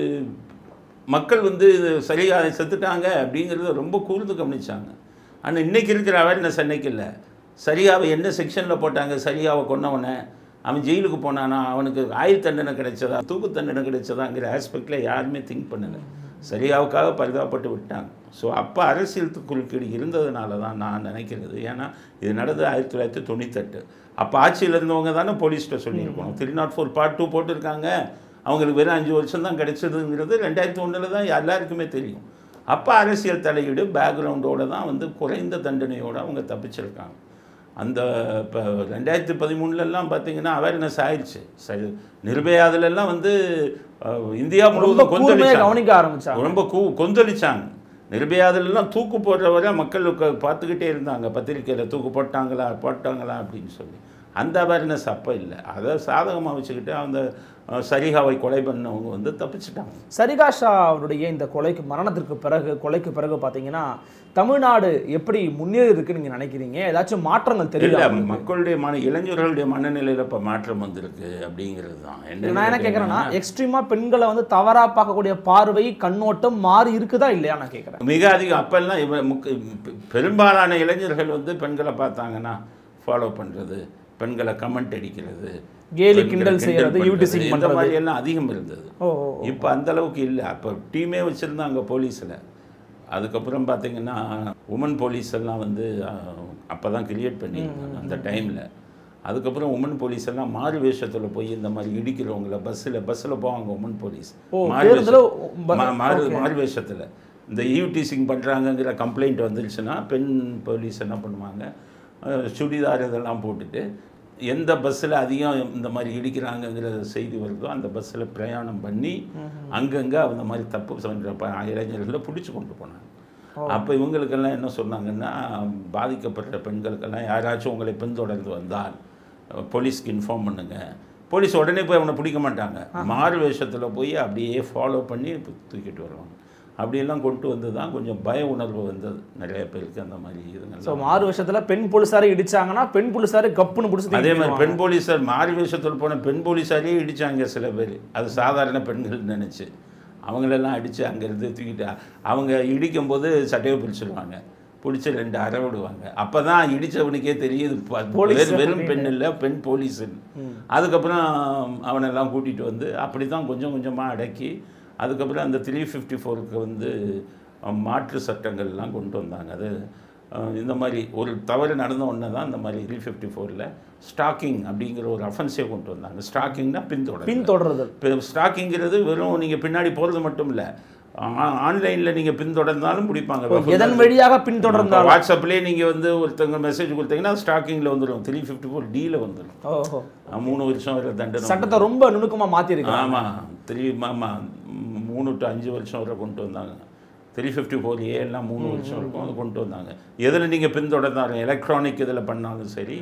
மக்கள் வந்து சரியாக செத்துட்டாங்க அப்படிங்கிறத ரொம்ப கூர்ந்து கவனிச்சாங்க ஆனால் இன்னைக்கு இருக்கிற அவேர்னஸ் அன்னைக்கு இல்லை சரியாவை என்ன செக்ஷனில் போட்டாங்க சரியாவை கொன்னவனை அவன் ஜெயிலுக்கு போனானா அவனுக்கு ஆயுள் தண்டனை கிடைச்சதா தூக்கு தண்டனை கிடைச்சதாங்கிற ஆஸ்பெக்டில் யாருமே திங்க் பண்ணலை சரியாவுக்காக பரிதாபப்பட்டு விட்டாங்க ஸோ அப்போ அரசியல் குறுக்கீடு இருந்ததுனால தான் நான் நினைக்கிறது ஏன்னா இது நடந்தது ஆயிரத்தி தொள்ளாயிரத்தி தொண்ணூத்தெட்டு அப்போ ஆட்சியில் இருந்தவங்க தானே போலீஸ்கிட்ட சொல்லியிருக்கணும் three not four part two போட்டிருக்காங்க அவங்களுக்கு வெறும் அஞ்சு வருஷம் தான் கிடைச்சதுங்கிறது ரெண்டாயிரத்தி ஒன்றில் தான் எல்லாருக்குமே தெரியும் அப்போ அரசியல் தலையீடு பேக்ரவுண்டோட தான் வந்து குறைந்த தண்டனையோடு அவங்க தப்பிச்சிருக்காங்க அந்த இப்போ ரெண்டாயிரத்தி பதிமூணுலலாம் பார்த்தீங்கன்னா அவேர்னஸ் ஆயிடுச்சு சரி நிர்பயாதுலெல்லாம் வந்து அஹ், இந்தியா ரொம்ப முழுவதும் கூர்மையாக கொந்தளிச்சாங்க கவனிக்க ஆரம்பிச்சாங்க ரொம்ப கூ கொந்தளிச்சாங்க நிர்பயாதுலெல்லாம் தூக்கு போடுற வரை மக்கள் உக்க- பார்த்துக்கிட்டே இருந்தாங்க பத்திரிக்கையில் தூக்கு போட்டாங்களா போட்டாங்களா அப்படின்னு சொல்லி அந்த அவேர்னஸ் அப்போ இல்லை அதை சாதகமாக வச்சுக்கிட்டு அந்த அஹ், சரிகாவை கொலை பண்ணவங்க வந்து தப்பிச்சிட்டாங்க சரிகாஷா அவருடைய இந்த கொலைக்கு மரணத்திற்கு பிறகு கொலைக்கு பிறகு பார்த்தீங்கன்னா தமிழ்நாடு எப்படி முன்னேறி இருக்குன்னு நீங்க நினைக்கிறீங்க ஏதாச்சும் மாற்றங்கள் இல்லை தெரியல மக்களுடைய மன இளைஞர்களுடைய மனநிலையில் இப்போ மாற்றம் வந்திருக்கு அப்படிங்கிறது தான் நான் என்ன கேட்குறேன்னா எக்ஸ்ட்ரீமா பெண்களை வந்து தவறா பார்க்கக்கூடிய பார்வை கண்ணோட்டம் மாறி இருக்குதா இல்லையா நான் கேட்குறேன் மிக அதிகம் அப்பெல்லாம் இவ முக்க பெ- பெரும்பாலான இளைஞர்கள் வந்து பெண்களை பார்த்தாங்கன்னா ஃபாலோ பண்ணுறது பெண்களை கமெண்ட் அடிக்கிறது கேலி பெண்களை கிண்டல் செய்யறது, பண்றது, யூடிசிங் இந்த பண்றது. மாதிரி எல்லாம் அதிகம் இருந்தது ஓ ஓ, ஓ. இப்போ அந்த அளவுக்கு இல்லை அப்போ டீமே வச்சுருந்தாங்க போலீஸில் அதுக்கப்புறம் பார்த்தீங்கன்னா உமன் போலீஸ் எல்லாம் வந்து அப்போ தான் கிரியேட் பண்ணியிருந்தாங்க அந்த டைமில் அதுக்கப்புறம் உமன் போலீஸ் எல்லாம் மாறு வேஷத்தில் போய் இந்த மாதிரி இடிக்கிறவங்கள பஸ்ஸில் பஸ்ஸில் போவாங்க உமன் போலீஸ் ஓ, மாறு பேருந்துல வேஷம். ப- மா- மாறு okay. மாறு வேஷத்தில் இந்த ஈவ்டீசிங் பண்ணுறாங்கங்கிற கம்ப்ளைண்ட் வந்துருச்சுன்னா பெண் போலீஸ் என்ன பண்ணுவாங்க அஹ், சுடிதார் இதெல்லாம் போட்டுட்டு எந்த பஸ்ஸில் அதிகம் இந்த மாதிரி இடிக்கிறாங்கங்கிற செய்தி வருதோ அந்த பஸ்ஸில் பிரயாணம் பண்ணி அங்கங்கே அந்த மாதிரி தப்பு பண்ணுற ப இளைஞர்களை பிடிச்சி கொண்டு போனாங்க அப்போ இவங்களுக்கெல்லாம் என்ன சொன்னாங்கன்னா பாதிக்கப்பட்ட பெண்களுக்கெல்லாம் யாராச்சும் உங்களை பின்தொடர்ந்து வந்தால் அஹ், போலீஸ்க்கு இன்ஃபார்ம் பண்ணுங்க போலீஸ் உடனே போய் அவனை பிடிக்க மாட்டாங்க மாறு வேஷத்தில் போய் அப்படியே ஃபாலோ பண்ணி தூக்கிட்டு வருவாங்க அப்படியெல்லாம் கொண்டு வந்து தான் கொஞ்சம் பய உணர்வு வந்தது நிறைய பேருக்கு அந்த மாதிரி ஸோ இதுங்கெல்லாம் மாறு வருஷத்துல பெண் போலீஸாரை இடிச்சாங்கன்னா பெண் போலீஸாரை கப்புன்னு பிடிச்சி அதே மாதிரி பெண் போலீஸார் மாறு வேஷத்தில் போன பெண் போலீஸாரே இடிச்சாங்க சில பேர் அது சாதாரண பெண்கள் நினச்சி அவங்களெல்லாம் அடித்து அங்கேருந்து தூக்கிட்டு அவங்க இடிக்கும்போது சட்டையை பிடிச்சிருவாங்க பிடிச்சி ரெண்டு அரை விடுவாங்க அப்போ தான் இடித்தவனுக்கே தெரியுது ப- போலீஸ் வெறும் வெறும் அப்படின்னு. பெண் இல்லை பெண் போலீஸுன்னு அதுக்கப்புறம் அவனெல்லாம் கூட்டிகிட்டு வந்து அப்படி தான் கொஞ்சம் கொஞ்சமாக அடக்கி அதுக்கப்புறம் அந்த த்ரீ ஃபிஃப்டி ஃபோருக்கு வந்து அஹ், மாற்று சட்டங்கள்லாம் கொண்டு வந்தாங்க அது அஹ், இந்த மாதிரி ஒரு தவறு நடந்த உடனே தான் இந்த மாதிரி த்ரீ ஃபிஃப்டி ஃபோரில் ஸ்டாக்கிங் அப்படிங்கிற ஒரு அஃபென்ஸே கொண்டு வந்தாங்க ஸ்டாக்கிங்னா பின்தொடர் பின்தொடர்தல் இப்போ ஸ்டாக்கிங்கிறது வெறும் நீங்கள் பின்னாடி போகிறது மட்டும் இல்லை ஆன்லைனில் நீங்கள் பின்தொடர்ந்தாலும் பிடிப்பாங்க எதன் வழியாக பின்தொடர்ந்தால் வாட்ஸ்அப்லேயே நீங்கள் வந்து ஒருத்தங்க மெசேஜ் கொடுத்தீங்கன்னா ஸ்டாக்கிங்கில் வந்துடும் த்ரீ ஃபிஃப்டி ஃபோர் டியில் வந்துடும் ஓஹோ மூணு வருஷம் வரை தண்டனை சட்டத்தை ரொம்ப நுணுக்கமா மாத்திருக்காங்க ஆமாம் த்ரீ ஆமாம் மூணு டு அஞ்சு வருஷம் வரை கொண்டு வந்தாங்க த்ரீ ஃபிஃப்டி ஃபோர் ஏ எல்லாம் மூணு வருஷம் இருக்கும் அது கொண்டு வந்தாங்க எதில் நீங்கள் பின்தொடர்ந்தாலும் எலக்ட்ரானிக் இதில் பண்ணாலும் சரி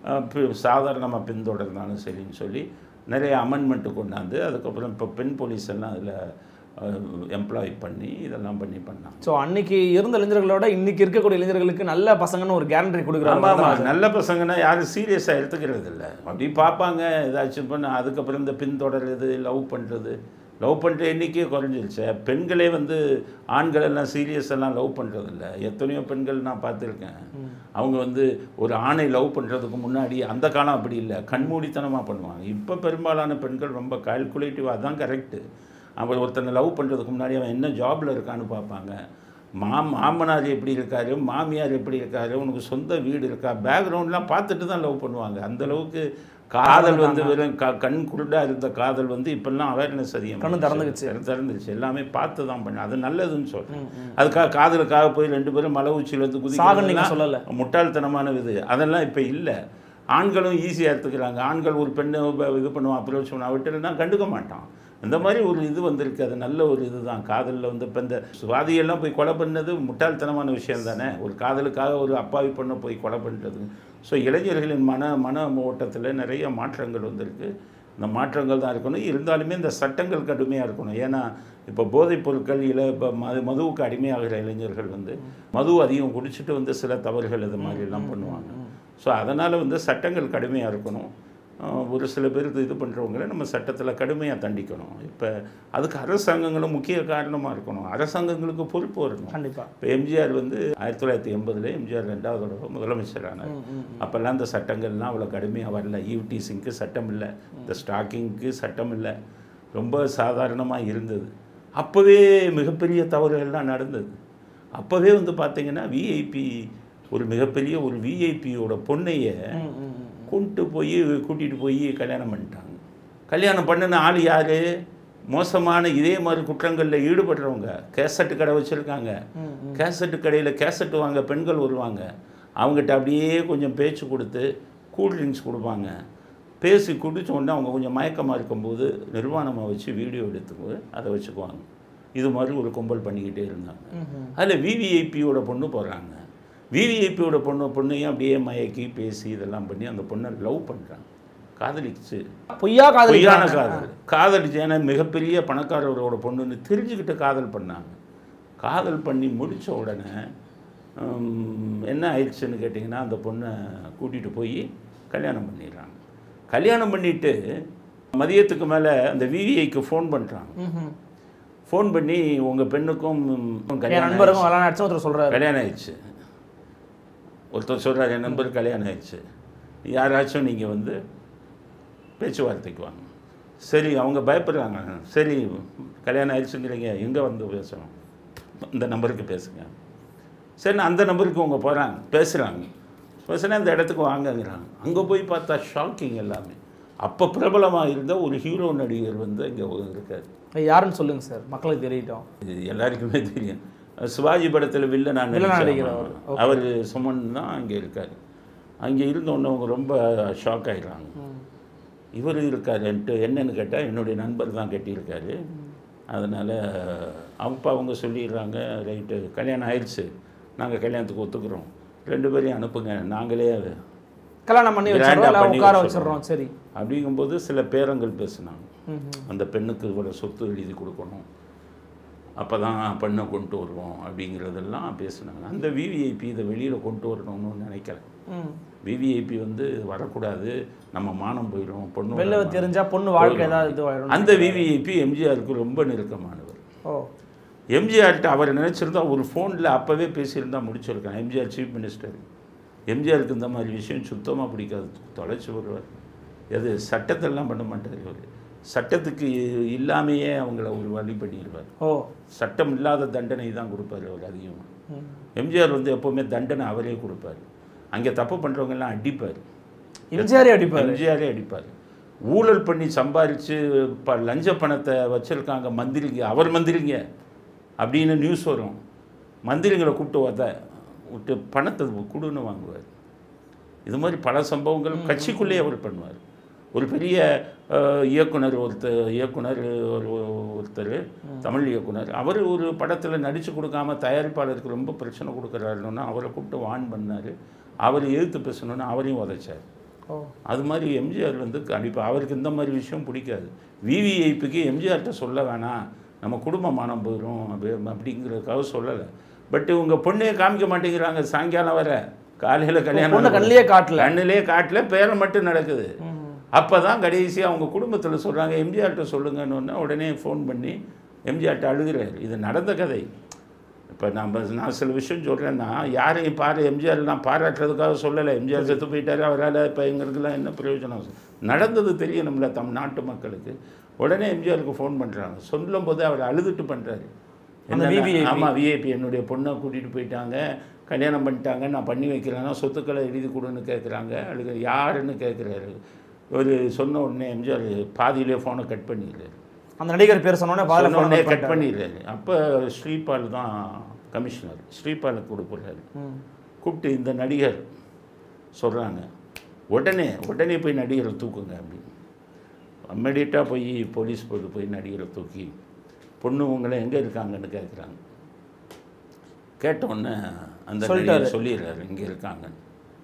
சாதாரணமாக பின்தொடர்ந்தாலும் சரின்னு சொல்லி நிறைய அமெண்ட்மெண்ட்டு கொண்டாந்து அதுக்கப்புறம் இப்போ பெண் போலீஸ் எல்லாம் அதில் எம்ப்ளாய் பண்ணி இதெல்லாம் பண்ணி பண்ணாங்க ஸோ அன்னைக்கு இருந்த இளைஞர்களோட இன்னைக்கு இருக்கக்கூடிய இளைஞர்களுக்கு நல்ல பசங்கன்னு ஒரு கேரண்டி ஆமாம் கொடுக்குறாங்க ஆமாம் நல்ல பசங்கன்னா யாரும் சீரியஸாக எடுத்துக்கிறது இல்லை அப்படி பார்ப்பாங்க ஏதாச்சும் பண்ண அதுக்கப்புறம் இந்த பின்தொடர்றது லவ் பண்ணுறது லவ் பண்ணுற எண்ணிக்கையே குறைஞ்சிருச்சு பெண்களே வந்து ஆண்கள் எல்லாம் சீரியஸ் எல்லாம் லவ் பண்ணுறதில்ல எத்தனையோ பெண்கள் நான் பார்த்துருக்கேன் அவங்க வந்து ஒரு ஆணை லவ் பண்ணுறதுக்கு முன்னாடி அந்த காலம் அப்படி இல்லை கண்மூடித்தனமாக பண்ணுவாங்க இப்போ பெரும்பாலான பெண்கள் ரொம்ப கால்குலேட்டிவாக அதான் கரெக்டு அவன் ஒருத்தனை லவ் பண்ணுறதுக்கு முன்னாடி அவன் என்ன ஜாபில் இருக்கான்னு பார்ப்பாங்க மா மாமனார் எப்படி இருக்காரு மாமியார் எப்படி இருக்காரு உனக்கு சொந்த வீடு இருக்கா பேக்ரவுண்ட்லாம் பார்த்துட்டு தான் லவ் பண்ணுவாங்க அந்த அளவுக்கு காதல் வந்து வெறும் க கண் குருடா இருந்த காதல் வந்து இப்பெல்லாம் அவேர்னஸ் அதிகம் கண்ணு திறந்துக்கிச்சு. திறந்துருச்சு எல்லாமே பார்த்து தான் பண்ண அது நல்லதுன்னு சொல்கிறேன் அதுக்காக காதலுக்காக போய் ரெண்டு பேரும் மலை உச்சியிலேருந்து சாகன்னு நீங்க குதிக்கலாம் சொல்லல முட்டாள்தனமான இது அதெல்லாம் இப்போ இல்லை ஆண்களும் ஈஸியாக எடுத்துக்கிறாங்க ஆண்கள் ஒரு பெண்ணை உப- இது பண்ணுவான் அப்ரோச் பண்ணுவான் விட்டுனா கண்டுக்க மாட்டான் இந்த மாதிரி ஒரு இது வந்திருக்கு அது நல்ல ஒரு இதுதான் காதலில் வந்து இப்போ இந்த சுவாதியெல்லாம் போய் கொலை பண்ணது முட்டாள்தனமான விஷயம் தானே ஒரு காதலுக்காக ஒரு அப்பாவி பொண்ணை போய் கொலை பண்ணுறது ஸோ இளைஞர்களின் மன மன ஓட்டத்தில் நிறைய மாற்றங்கள் வந்திருக்கு இந்த மாற்றங்கள் தான் இருக்கணும் இருந்தாலுமே இந்த சட்டங்கள் கடுமையாக இருக்கணும் ஏன்னா இப்போ போதைப் பொருட்கள் இல இப்போ மது மதுவுக்கு அடிமையாகிற இளைஞர்கள் வந்து மது அதிகம் குடிச்சிட்டு வந்து சில தவறுகள் இது மாதிரி எல்லாம் பண்ணுவாங்க ஸோ அதனால் வந்து சட்டங்கள் கடுமையாக இருக்கணும் அஹ் ஒரு சில பேருக்கு இது பண்ணுறவங்கள நம்ம சட்டத்தில் கடுமையாக தண்டிக்கணும் இப்போ அதுக்கு அரசாங்கங்களும் முக்கிய காரணமாக இருக்கணும் அரசாங்கங்களுக்கு பொறுப்பு வரணும் கண்டிப்பா இப்போ எம்ஜிஆர் வந்து ஆயிரத்தி தொள்ளாயிரத்தி எண்பதில் எம்ஜிஆர் ரெண்டாவது தடவை முதலமைச்சரானார் அப்போல்லாம் இந்த சட்டங்கள்லாம் அவ்வளோ கடுமையாக வரல ஈவ்டீசிங்க்கு சட்டம் இல்லை இந்த ஸ்டாக்கிங்க்கு சட்டம் இல்லை ரொம்ப சாதாரணமாக இருந்தது அப்போவே மிகப்பெரிய தவறுகள்லாம் நடந்தது அப்போவே வந்து பார்த்தீங்கன்னா விஐபி ஒரு மிகப்பெரிய ஒரு விஐபியோட பொண்ணைய ம், ம், ம். கொண்டு போய் கூட்டிகிட்டு போய் கல்யாணம் பண்ணிட்டாங்க கல்யாணம் பண்ணின ஆள் யார் மோசமான இதே மாதிரி குற்றங்களில் ஈடுபடுறவங்க கேசட்டு கடை வச்சுருக்காங்க ம், ம். கேசட்டு கடையில் கேசட்டு வாங்க பெண்கள் வருவாங்க அவங்ககிட்ட அப்படியே கொஞ்சம் பேச்சு கொடுத்து கூல் ட்ரிங்க்ஸ் கொடுப்பாங்க பேசி குடிச்ச உடனே அவங்க கொஞ்சம் மயக்கமாக இருக்கும்போது நிர்வாணமாக வச்சு வீடியோ எடுத்து அதை வச்சுக்குவாங்க இது மாதிரி ஒரு கும்பல் பண்ணிக்கிட்டே இருந்தாங்க ம்ஹும். அதில் அதில் விவிஐபியோட பொண்ணு போகிறாங்க விவிஐபியோட பொண்ணு பொண்ணையும் அப்படியே மயக்கி பேசி இதெல்லாம் பண்ணி அந்த பொண்ணை லவ் பண்ணுறாங்க காதலிச்சு பொய்யா காதல் பொய்யான காதல் காதலிச்சு ஏன்னா மிகப்பெரிய பணக்காரரோட பொண்ணுன்னு தெரிஞ்சுக்கிட்டு காதல் பண்ணாங்க காதல் பண்ணி முடித்த உடனே ஹம், என்ன ஆயிடுச்சுன்னு கேட்டிங்கன்னா அந்த பொண்ணை கூட்டிகிட்டு போய் கல்யாணம் பண்ணிடுறாங்க கல்யாணம் பண்ணிட்டு மதியத்துக்கு மேலே அந்த விவிஐக்கு ஃபோன் பண்ணுறாங்க ம்ஹும். ஃபோன் பண்ணி உங்கள் பெண்ணுக்கும் என் கல்யாணம் நண்பருக்கும் விளாட அடிச்சு ஒருத்தர் சொல்றாரு கல்யாணம் ஆயிடுச்சு ஒருத்தர் சொல்கிறார் என் நண்பர் கல்யாணம் ஆயிடுச்சு யாராச்சும் நீங்கள் வந்து பேச்சுவார்த்தைக்கு வாங்க சரி அவங்க பயப்படுறாங்க சரி கல்யாணம் ஆயிடுச்சுங்கிறீங்க எங்கே வந்து பேசணும் இந்த நம்பருக்கு பேசுங்க சரி நான் அந்த நம்பருக்கு அவங்க போகிறாங்க பேசுகிறாங்க பேசுனா இந்த இடத்துக்கு வாங்கங்கிறாங்க அங்கே போய் பார்த்தா ஷாக்கிங் எல்லாமே அப்போ பிரபலமாக இருந்த ஒரு ஹீரோ நடிகர் வந்து இங்கே இருக்கார் அது யாருன்னு சொல்லுங்க சார் மக்களுக்கு தெரியட்டும் இது எல்லாருக்குமே தெரியும் சிவாஜி படத்தில் வில்ல நான் வில்லனா நடிச்சேன். நடிக்கிறவர். Okay. அவர் சுமன் தான் அங்கே இருக்கார் அங்கே இருந்த உடனே அவங்க ரொம்ப ஷாக் ஆயிடுறாங்க இவர் இருக்காருன்ட்டு என்னன்னு கேட்டால் என்னுடைய நண்பர் தான் கட்டியிருக்காரு அதனால் அப்போ அவங்க சொல்லிடுறாங்க ரைட்டு கல்யாணம் ஆயிடுச்சு நாங்கள் கல்யாணத்துக்கு ஒத்துக்கிறோம் ரெண்டு பேரையும் அனுப்புங்க நாங்களே கல்யாணம் பண்ணி Grand ஆ வச்சிடறோம் இல்லை பண்ணி உட்கார வச்சிடுறோம். வச்சிடுறோம் சரி அப்படிங்கும்போது சில பேரங்கள் பேசுனாங்க ம்ஹும். அந்த பெண்ணுக்கு இவ்வளோ சொத்து எழுதி கொடுக்கணும் அப்போ தான் பெண்ணை கொண்டு வருவோம் அப்படிங்கிறதெல்லாம் பேசுனாங்க அந்த விவிஐபி இதை வெளியில் கொண்டு வரணும்னு நினைக்கிறேன் ம். விவிஐபி வந்து வரக்கூடாது நம்ம மானம் போயிடும் பொண்ணு வெளில தெரிஞ்சா பொண்ணு வாழ்க்கை ஏதாவது இது ஆயிடும் அந்த விவிஐபி எம்ஜிஆருக்கு ரொம்ப நெருக்கமானவர் ஓ எம்ஜிஆர்கிட்ட அவர் நினச்சிருந்தா ஒரு ஃபோனில் அப்போவே பேசியிருந்தா முடிச்சிருக்கான் எம்ஜிஆர் சீஃப் மினிஸ்டர் எம்ஜிஆருக்கு இந்த மாதிரி விஷயம் சுத்தமாக பிடிக்காது தொலைச்சி வருவார் எது சட்டத்தெல்லாம் பண்ண மாட்டார் இவர் சட்டத்துக்கு இல்லாமையே அவங்கள ஒரு வழி பண்ணிடுவார் ஓ சட்டம் இல்லாத தண்டனை தான் கொடுப்பார் அவர் அதிகமாக ம். எம்ஜிஆர் வந்து எப்போவுமே தண்டனை அவரே கொடுப்பார் அங்கே தப்பு பண்ணுறவங்கெல்லாம் அடிப்பார் எம்ஜிஆரே அடிப்பாரு எம்ஜிஆரே அடிப்பார் ஊழல் பண்ணி சம்பாரித்து ப லஞ்ச பணத்தை வச்சுருக்காங்க மந்திரிங்க அவர் மந்திரிங்க அப்படின்னு நியூஸ் வரும் மந்திரிங்களை கூப்பிட்டு வத விட்டு பணத்தை கொடுன்னு வாங்குவார் இது மாதிரி பல சம்பவங்கள் கட்சிக்குள்ளேயே அவர் பண்ணுவார் ஒரு பெரிய அஹ், இயக்குனர் ஒருத்தர் இயக்குனர் ஒரு ஒருத்தர் தமிழ் இயக்குனர் அவர் ஒரு படத்தில் நடித்து கொடுக்காம தயாரிப்பாளருக்கு ரொம்ப பிரச்சனை கொடுக்குறாருன்னா அவரை கூப்பிட்டு வான் பண்ணார் அவர் எதிர்த்து பேசணுன்னு அவரையும் உதைச்சார் ஓ அது மாதிரி எம்ஜிஆர் வந்து கண்டிப்பாக அவருக்கு இந்த மாதிரி விஷயம் பிடிக்காது விவிஐபிக்கு எம்ஜிஆர்கிட்ட சொல்ல வேணாம் நம்ம குடும்பமானம் போயிடும் அப்படி அப்படிங்கிறதுக்காக சொல்லலை பட் இவங்க பொண்ணையே காமிக்க மாட்டேங்கிறாங்க சாயங்காலம் வர காலையில் பொண்ணை கல்யாணம் கண்ணிலே காட்டல கண்ணிலே காட்டல பேரை மட்டும் நடக்குது அப்போ தான் கடைசி அவங்க குடும்பத்தில் சொல்கிறாங்க எம்ஜிஆர்கிட்ட சொல்லுங்கன்னு உடனே உடனே ஃபோன் பண்ணி எம்ஜிஆர்கிட்ட அழுகிறாரு இது நடந்த கதை இப்போ நம்ம நான் சில விஷயம் சொல்கிறேன்னா யாரையும் பாரு எம்ஜிஆர் நான் பாராட்டுறதுக்காக சொல்லலை எம்ஜிஆர் செத்து போயிட்டாரு அவரால் இப்போ எங்களுக்கெல்லாம் என்ன பிரயோஜனம் நடந்தது தெரியணும்ல தம் நாட்டு மக்களுக்கு உடனே எம்ஜிஆருக்கு ஃபோன் பண்ணுறாங்க சொல்லும் போது அவர் அழுதுட்டு பண்ணுறாரு அந்த VVIP. ஆமாம் விஐபி என்னுடைய பொண்ணை கூட்டிகிட்டு போயிட்டாங்க கல்யாணம் பண்ணிட்டாங்க நான் பண்ணி வைக்கிறேன்னா சொத்துக்களை எழுதி கொடுன்னு கேட்குறாங்க அழுக யாருன்னு கேட்குறாரு ஒரு சொன்ன உடனே எம்ஜிஆர் பாதியிலே ஃபோனை கட் பண்ணிடுறாரு அந்த நடிகர் பேர் சொன்னோடனே சொன்ன பாதியில் உடனே ஃபோன் கட் பண்ணிடுறாரு அப்போ ஸ்ரீபால் தான் கமிஷனர் ஸ்ரீபாலுக்கு கொடுக்குறாரு கூப்பிட்டு இந்த நடிகர் சொல்கிறாங்க உடனே உடனே போய் நடிகரை தூக்குங்க அப்படின்னு இம்மீடியட்டாக போய் போலீஸ் போட்டு போய் நடிகரை தூக்கி பொண்ணு உங்களை எங்கே இருக்காங்கன்னு கேட்குறாங்க கேட்ட உடனே அந்த சொல்லிட்டாரு. நடிகர் சொல்லிடுறாரு இங்கே இருக்காங்கன்னு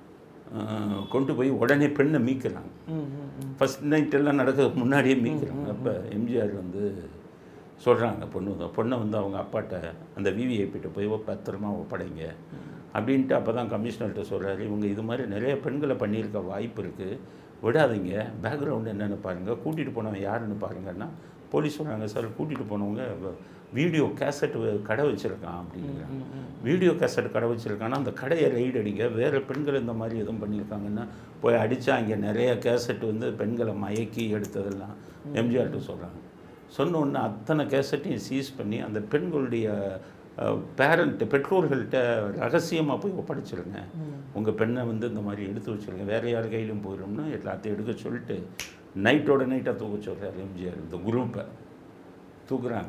ஆஹ் கொண்டு போய் உடனே பெண்ணை மீட்கிறாங்க ஃபஸ்ட் நைட் எல்லாம் நடக்கிறதுக்கு முன்னாடியே மீட்கிறாங்க அப்போ எம்ஜிஆர் வந்து சொல்கிறாங்க பொண்ணு வந்து- பொண்ணை வந்து அவங்க அப்பாட்ட அந்த விவிஐபிட்ட போய் பத்திரமா ஒப்படைங்க அப்படின்ட்டு அப்போ தான் கமிஷனர்கிட்ட சொல்கிறாரு இவங்க இது மாதிரி நிறைய பெண்களை பண்ணியிருக்க வாய்ப்பு இருக்குது விடாதீங்க பேக்ரவுண்ட் என்னென்னு பாருங்கள் கூட்டிகிட்டு போனவன் யாருன்னு பாருங்கன்னா போலீஸ் சொல்கிறாங்க சார் கூட்டிகிட்டு போனவங்க வீடியோ கேசட் கடை வச்சுருக்கான் அப்படிங்கிறாங்க வீடியோ கேசட் கடை வச்சுருக்கான்னா அந்த கடையை ரைடு அடிங்க வேறு பெண்கள் இந்த மாதிரி எதுவும் பண்ணியிருக்காங்கன்னா போய் அடித்தா இங்கே நிறைய கேசட் வந்து பெண்களை மயக்கி எடுத்ததெல்லாம் எம்ஜிஆர்கிட்ட சொல்கிறாங்க சொன்ன உடனே அத்தனை கேசட்டையும் சீஸ் பண்ணி அந்த பெண்களுடைய பேரண்ட் பெற்றோர்கள்ட்ட ரகசியமாக போய் ஒப்படைச்சிருங்க உங்கள் பெண்ணை வந்து இந்த மாதிரி எடுத்து வச்சிருங்க வேறு யார் கையிலும் போயிடும்னு எல்லாத்தையும் எடுக்க சொல்லிட்டு நைட்டோட நைட்டாக தூக்க சொல்கிறார் எம்ஜிஆர் இந்த குரூப்பை தூக்குறாங்க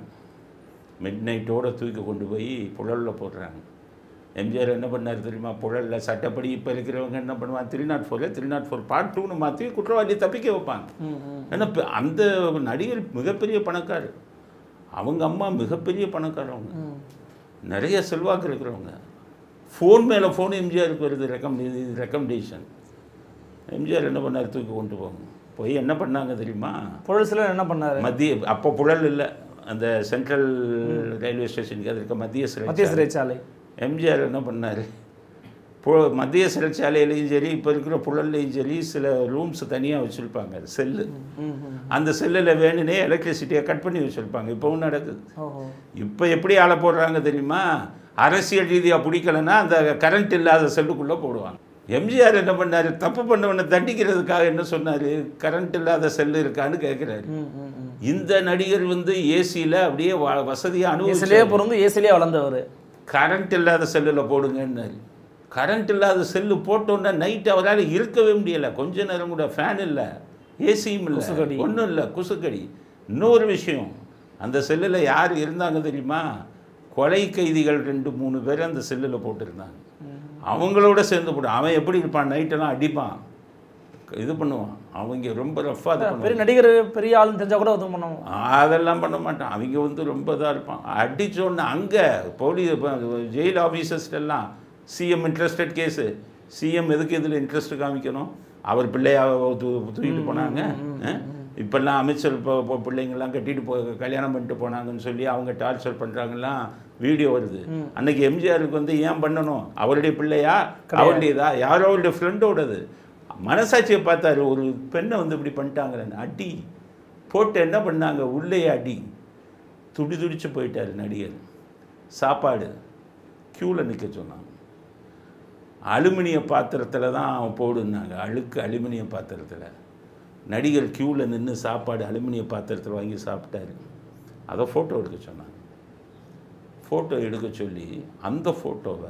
மிட் நைட்டோட தூக்கி கொண்டு போய் புழலில் போடுறாங்க எம்ஜிஆர் என்ன பண்ணார் தெரியுமா புழலில் சட்டப்படி இப்போ இருக்கிறவங்க என்ன பண்ணுவாங்க த்ரீ நாட் ஃபோரில் த்ரீ நாட் ஃபோர் பார்ட் டூன்னு மாற்றி குற்றவாளியை தப்பிக்க வைப்பாங்க ஏன்னா இப்ப அந்த நடிகர் மிகப்பெரிய பணக்காரர் அவங்க அம்மா மிகப்பெரிய பணக்காரவங்க நிறைய செல்வாக்கு இருக்கிறவங்க ஃபோன் மேலே ஃபோன் எம்ஜிஆருக்கு வருது ரெக்கம் ரெக்கமெண்டேஷன் எம்ஜிஆர் என்ன பண்ணார் தூக்கி கொண்டு போங்க போய் என்ன பண்ணாங்க தெரியுமா பொழுதுல என்ன பண்ணாரு மத்திய அப்போ புழல் இல்லை அந்த சென்ட்ரல் ரயில்வே ஸ்டேஷனுக்கு அது இருக்க மத்திய மத்திய சிறை சிறைச்சாலை எம்ஜிஆர் என்ன பண்ணார் பு மத்திய சிறைச்சாலையிலையும் சரி இப்போ இருக்கிற புழல்லையும் சரி சில ரூம்ஸ் தனியாக வச்சுருப்பாங்க செல்லு அந்த செல்லில் வேணுனே எலக்ட்ரிசிட்டியை கட் பண்ணி வச்சுருப்பாங்க இப்போவும் நடக்குது ஓஹோ இப்போ எப்படி ஆளை போடுறாங்க தெரியுமா அரசியல் ரீதியாக பிடிக்கலன்னா அந்த கரண்ட் இல்லாத செல்லுக்குள்ளே போடுவாங்க எம்ஜிஆர் என்ன பண்ணார் தப்பு பண்ணவனை தண்டிக்கிறதுக்காக என்ன சொன்னார் கரண்ட் இல்லாத செல்லு இருக்கான்னு கேட்குறாரு இந்த நடிகர் வந்து ஏசியில் அப்படியே வ- வசதியா ஏசிலே அனுபவிச்சு பிறந்து ஏசிலே வளர்ந்தவர் கரண்ட் இல்லாத செல்லில் போடுங்கன்னாரு கரண்ட் இல்லாத செல்லு போட்டோன்னே நைட் அவரால் இருக்கவே முடியலை கொஞ்ச நேரம் கூட ஃபேன் இல்லை ஏசியும் கொசுக்கடி. இல்லை ஒன்றும் இல்லை குசுக்கடி இன்னொரு விஷயம் அந்த செல்லில் யார் இருந்தாங்க தெரியுமா கொலை கைதிகள் ரெண்டு மூணு பேர் அந்த செல்லில் போட்டிருந்தாங்க அவங்களோட சேர்ந்து போட்டு அவன் எப்படி இருப்பான் நைட்டெல்லாம் அடிப்பான் இது பண்ணுவான் அவங்க ரொம்ப ரஃப்பாக இது பண்ணுவான் பெரிய நடிகர் பெரிய ஆளுன்னு தெரிஞ்சா கூட எதுவும் பண்ணுவோம் அதெல்லாம் பண்ண மாட்டான் அவங்க வந்து ரொம்ப இதாக இருப்பான் அடிச்சோன்னு அங்கே போலீஸ் ஜெயில் ஆஃபீஸர்ஸ் எல்லாம் சிஎம் இன்ட்ரெஸ்டட் கேஸு சிஎம் எதுக்கு இதில் இன்ட்ரெஸ்ட் காமிக்கணும் அவர் பிள்ளையா தூ தூக்கிட்டு போனாங்க அஹ்? இப்பெல்லாம் அமைச்சர் இப்போ இப்போ பிள்ளைங்கள்லாம் கட்டிட்டு போ கல்யாணம் பண்ணிட்டு போனாங்கன்னு சொல்லி அவங்க டார்ச்சர் பண்ணுறாங்கலாம் வீடியோ வருது அன்னைக்கு எம்ஜிஆருக்கு வந்து ஏன் பண்ணணும் அவருடைய பிள்ளையா அவருடையதா யாரோ அவருடைய ஃப்ரெண்டோடது மனசாட்சியை பார்த்தாரு ஒரு பெண்ணை வந்து இப்படி பண்ணிட்டாங்களேன்னு அடி போட்டு என்ன பண்ணாங்க உள்ளே அடி துடி துடிச்சு போயிட்டார் நடிகர் சாப்பாடு க்யூவில் நிற்க சொன்னாங்க அலுமினிய பாத்திரத்தில் தான் அவன் போடுனாங்க அழுக்கு அலுமினிய பாத்திரத்தில் நடிகர் க்யூவில் நின்று சாப்பாடு அலுமினிய பாத்திரத்தில் வாங்கி சாப்பிட்டாரு அதை ஃபோட்டோ எடுக்க சொன்னாங்க ஃபோட்டோ எடுக்க சொல்லி அந்த ஃபோட்டோவை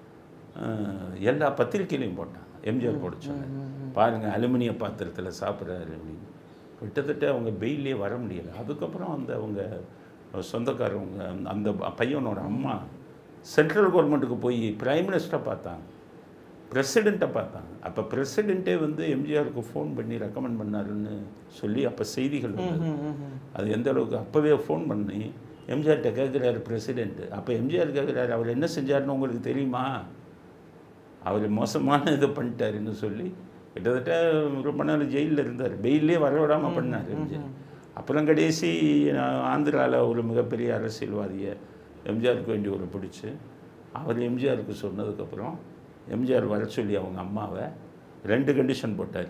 எல்லா பத்திரிக்கையிலையும் போட்டாங்க எம்ஜிஆர் போட சொன்னாங்க பாருங்கள் அலுமினிய பாத்திரத்தில் சாப்பிட்றாரு அப்படின்னு கிட்டத்தட்ட அவங்க பெயிலே வர முடியலை அதுக்கப்புறம் அந்த அவங்க சொந்தக்காரவங்க அந்த பையனோட அம்மா சென்ட்ரல் கவர்மெண்ட்டுக்கு போய் பிரைம் மினிஸ்டரை பார்த்தாங்க பிரசிடெண்ட்டை பார்த்தாங்க அப்போ பிரசிடெண்ட்டே வந்து எம்ஜிஆருக்கு ஃபோன் பண்ணி ரெக்கமெண்ட் பண்ணாருன்னு சொல்லி அப்போ செய்திகள் வந்தது அது எந்த அளவுக்கு அப்போவே ஃபோன் பண்ணி எம்ஜிஆர்கிட்ட கேட்குறாரு பிரசிடெண்ட்டு அப்போ எம்ஜிஆர் கேட்குறாரு அவர் என்ன செஞ்சாருன்னு உங்களுக்கு தெரியுமா அவர் மோசமான இதை பண்ணிட்டாருன்னு சொல்லி கிட்டத்தட்ட ரொம்ப நாள் ஜெயிலில் இருந்தார் பெயிலே வர விடாமல் பண்ணார் எம்ஜிஆர் அப்புறம் கடைசி ஆந்திராவில் ஒரு மிகப்பெரிய அரசியல்வாதியை எம்ஜிஆருக்கு வேண்டி ஒரு பிடிச்சி அவர் எம்ஜிஆருக்கு சொன்னதுக்கப்புறம் எம்ஜிஆர் வர சொல்லி அவங்க அம்மாவை ரெண்டு கண்டிஷன் போட்டார்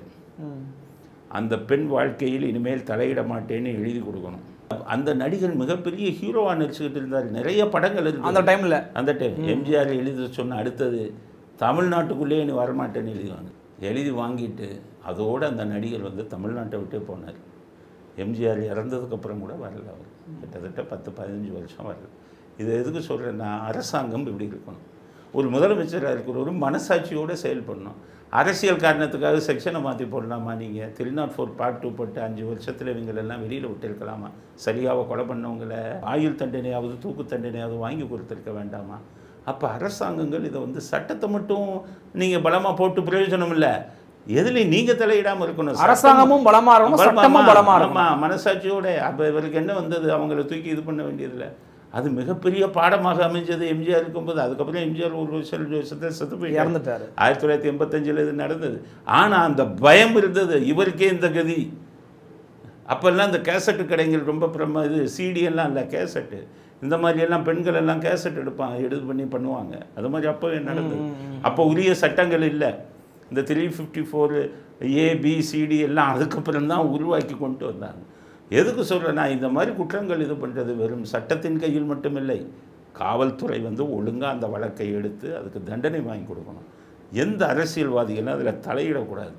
அந்த பெண் வாழ்க்கையில் இனிமேல் தலையிட மாட்டேன்னு எழுதி கொடுக்கணும் அந்த நடிகர் மிகப்பெரிய ஹீரோவாக நடிச்சுக்கிட்டு இருந்தார் நிறைய படங்கள் இருக்கு அந்த டைம்ல அந்த டைம் எம்ஜிஆர் எழுதி சொன்ன அடுத்தது தமிழ்நாட்டுக்குள்ளேயே நீ வரமாட்டேன்னு எழுதி வாங்க எழுதி வாங்கிட்டு அதோடு அந்த நடிகர் வந்து தமிழ்நாட்டை விட்டே போனார் எம்ஜிஆர் இறந்ததுக்கப்புறம் கூட வரல அவர் கிட்டத்தட்ட பத்து பதினஞ்சு வருஷம் வரல இது எதுக்கு சொல்கிறேன்னா அரசாங்கம் இப்படி இருக்கணும் ஒரு முதலமைச்சராக இருக்கிற ஒரு மனசாட்சியோடு செயல்படணும் அரசியல் காரணத்துக்காக செக்ஷனை மாற்றி போடலாமா நீங்கள் three not four part two போட்டு அஞ்சு வருஷத்தில் இவங்களெல்லாம் வெளியில் விட்டுருக்கலாமா சரியாக கொலை பண்ணவங்கள ஆயுள் தண்டனையாவது தூக்கு தண்டனையாவது வாங்கி கொடுத்துருக்க வேண்டாமா அப்போ அரசாங்கங்கள் இதை வந்து சட்டத்தை மட்டும் நீங்கள் பலமாக போட்டு பிரயோஜனம் இல்லை எதுலையும் நீங்கள் தலையிடாமல் இருக்கணும் சட்டம் அரசாங்கமும் பலமா இருக்கணும் சட்டமும் பலமா இருக்கணும் ஆமா மனசாட்சியோட அப்போ இவருக்கு என்ன வந்தது அவங்கள தூக்கி இது பண்ண வேண்டியதில்லை அது மிகப்பெரிய பாடமாக அமைஞ்சது எம்ஜிஆர் இருக்கும்போது அதுக்கப்புறம் எம்ஜிஆர் ஒரு வருஷம் ரெண்டு வருஷத்தில் செத்து போய் இறந்துட்டாரு ஆயிரத்தி தொள்ளாயிரத்தி எண்பத்தஞ்சில் இது நடந்தது ஆனால் அந்த பயம் இருந்தது இவருக்கே இந்த கதி அப்போல்லாம் இந்த கேசட்டு கடைகள் ரொம்ப பிரம இது CD எல்லாம் இல்லை கேசட்டு இந்த மாதிரி எல்லாம் பெண்கள் எல்லாம் கேசட் எடுப்பாங்க எடுத்து பண்ணி பண்ணுவாங்க அது மாதிரி அப்போவே நடந்தது அப்போ உரிய சட்டங்கள் இல்லை இந்த த்ரீ ஃபிஃப்டி ஃபோர் ஏபிசிடி எல்லாம் அதுக்கப்புறம் தான் உருவாக்கி கொண்டு வந்தாங்க எதுக்கு சொல்கிறேன்னா இந்த மாதிரி குற்றங்கள் இது பண்ணுறது வெறும் சட்டத்தின் கையில் மட்டுமில்லை காவல்துறை வந்து ஒழுங்காக அந்த வழக்கை எடுத்து அதுக்கு தண்டனை வாங்கி கொடுக்கணும் எந்த அரசியல்வாதிகளும் அதில் தலையிடக்கூடாது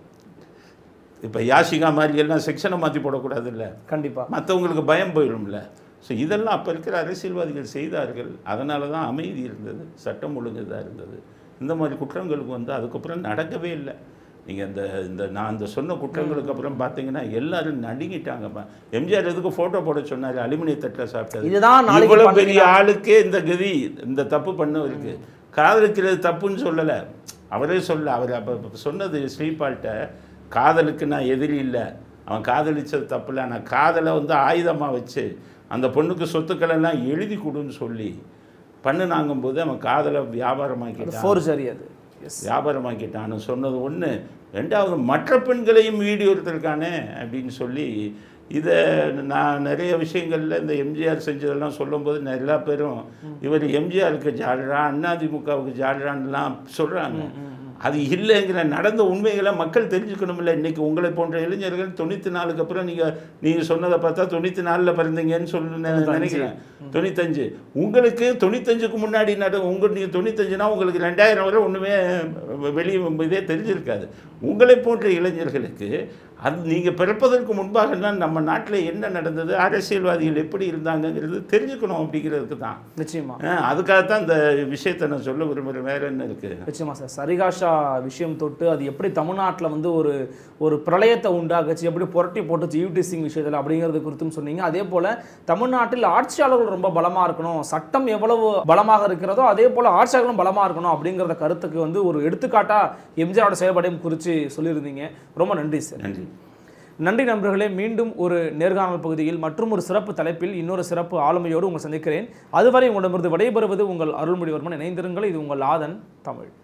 இப்போ யாஷிகா மாதிரி எல்லாம் செக்ஷனை மாற்றி போடக்கூடாது இல்லை கண்டிப்பா மற்றவங்களுக்கு பயம் போயிடும்ல ஸோ இதெல்லாம் அப்போ இருக்கிற அரசியல்வாதிகள் செய்தார்கள் அதனால தான் அமைதி இருந்தது சட்டம் ஒழுங்கு இதாக இருந்தது இந்த மாதிரி குற்றங்களுக்கு வந்து அதுக்கப்புறம் நடக்கவே இல்லை நீங்கள் இந்த இந்த நான் இந்த சொன்ன குற்றங்களுக்கு அப்புறம் பார்த்தீங்கன்னா எல்லாரும் நடுங்கிட்டாங்கப்பா எம்ஜிஆர் எதுக்கு ஃபோட்டோ போட சொன்னார் அலுமினிய தட்டில் சாப்பிட்டது இதுதான் நாளைக்கு இவ்வளோ பண்டிகை பெரிய ஆளுக்கே இந்த கதி இந்த தப்பு பண்ணவருக்கு காதலிக்கிறது தப்புன்னு சொல்லலை அவரே சொல்ல அவர் அப்போ சொன்னது ஸ்ரீபால்கிட்ட காதலுக்கு நான் எதிரி இல்லை அவன் காதலிச்சது தப்பு இல்லை ஆனால் காதலை வந்து ஆயுதமாக வச்சு அந்த பொண்ணுக்கு சொத்துக்கள் எல்லாம் எழுதி கொடுன்னு சொல்லி பண்ணுனாங்கும்போது அவன் காதலை வியாபாரமாக்கிட்டான் ஃபோர்ஜரி அது எஸ் வியாபாரமாக்கிட்டான்னு சொன்னது ஒன்று ரெண்டாவது மற்ற பெண்களையும் வீடியோ எடுத்திருக்கானே அப்படின்னு சொல்லி இதை நான் நிறைய விஷயங்களில் இந்த எம்ஜிஆர் செஞ்சதெல்லாம் சொல்லும்போது நான் எல்லா பேரும் இவர் எம்ஜிஆருக்கு ஜாடுறா அதிமுகவுக்கு ஜாடுறான்லாம் சொல்கிறாங்க அது இல்லைங்கிற நடந்த உண்மைகளை மக்கள் தெரிஞ்சுக்கணுமில்ல இன்னைக்கு உங்களை போன்ற இளைஞர்கள் தொண்ணூற்றி நாலுக்கு அப்புறம் நீங்கள் நீங்கள் சொன்னதை பார்த்தா தொண்ணூற்றி நாலில் பிறந்தீங்கன்னு சொல்லி நான் நினைக்கிறேன் தொண்ணூத்தஞ்சு உங்களுக்கு தொண்ணூத்தஞ்சுக்கு முன்னாடி நட உங்கள் நீங்கள் தொண்ணூத்தஞ்சுனா உங்களுக்கு ரெண்டாயிரம் வரை ஒன்றுமே வெளியே இதே தெரிஞ்சிருக்காது உங்களை போன்ற இளைஞர்களுக்கு அது நீங்கள் பிறப்பதற்கு முன்பாகலாம் நம்ம நாட்டில் என்ன நடந்தது அரசியல்வாதிகள் எப்படி இருந்தாங்கங்கிறது தெரிஞ்சுக்கணும் அப்படிங்கிறதுக்கு தான் நிச்சயமா அஹ் அதுக்காகத்தான் இந்த விஷயத்தை நான் சொல்ல விரும்புகிறேன் வேற என்ன இருக்குது நிச்சயமா சார் சரிகாஷா விஷயம் தொட்டு அது எப்படி தமிழ்நாட்டில் வந்து ஒரு ஒரு பிரளயத்தை உண்டாக்குச்சு எப்படி புரட்டி போட்டுச்சு யூடி சிங் விஷயத்தில் அப்படிங்கிறது குறித்தும் சொன்னீங்க அதே போல் தமிழ்நாட்டில் ஆட்சியாளர்கள் ரொம்ப பலமாக இருக்கணும் சட்டம் எவ்வளவு பலமாக இருக்கிறதோ அதே போல் ஆட்சியாளர்களும் பலமாக இருக்கணும் அப்படிங்கிறத கருத்துக்கு வந்து ஒரு எடுத்துக்காட்டாக எம்ஜிஆரோட செயல்பாடையும் குறித்து சொல்லியிருந்தீங்க ரொம்ப நன்றி சார் நன்றி நன்றி நண்பர்களே மீண்டும் ஒரு நேர்காணல் பகுதியில் மற்றும் ஒரு சிறப்பு தலைப்பில் இன்னொரு சிறப்பு ஆளுமையோடு உங்களை சந்திக்கிறேன் அதுவரை உங்களிடமிருந்து விடைபெறுவது உங்கள் அருள்மொழிவர்மன் இணைந்திருங்கள் இது உங்கள் ஆதன் தமிழ்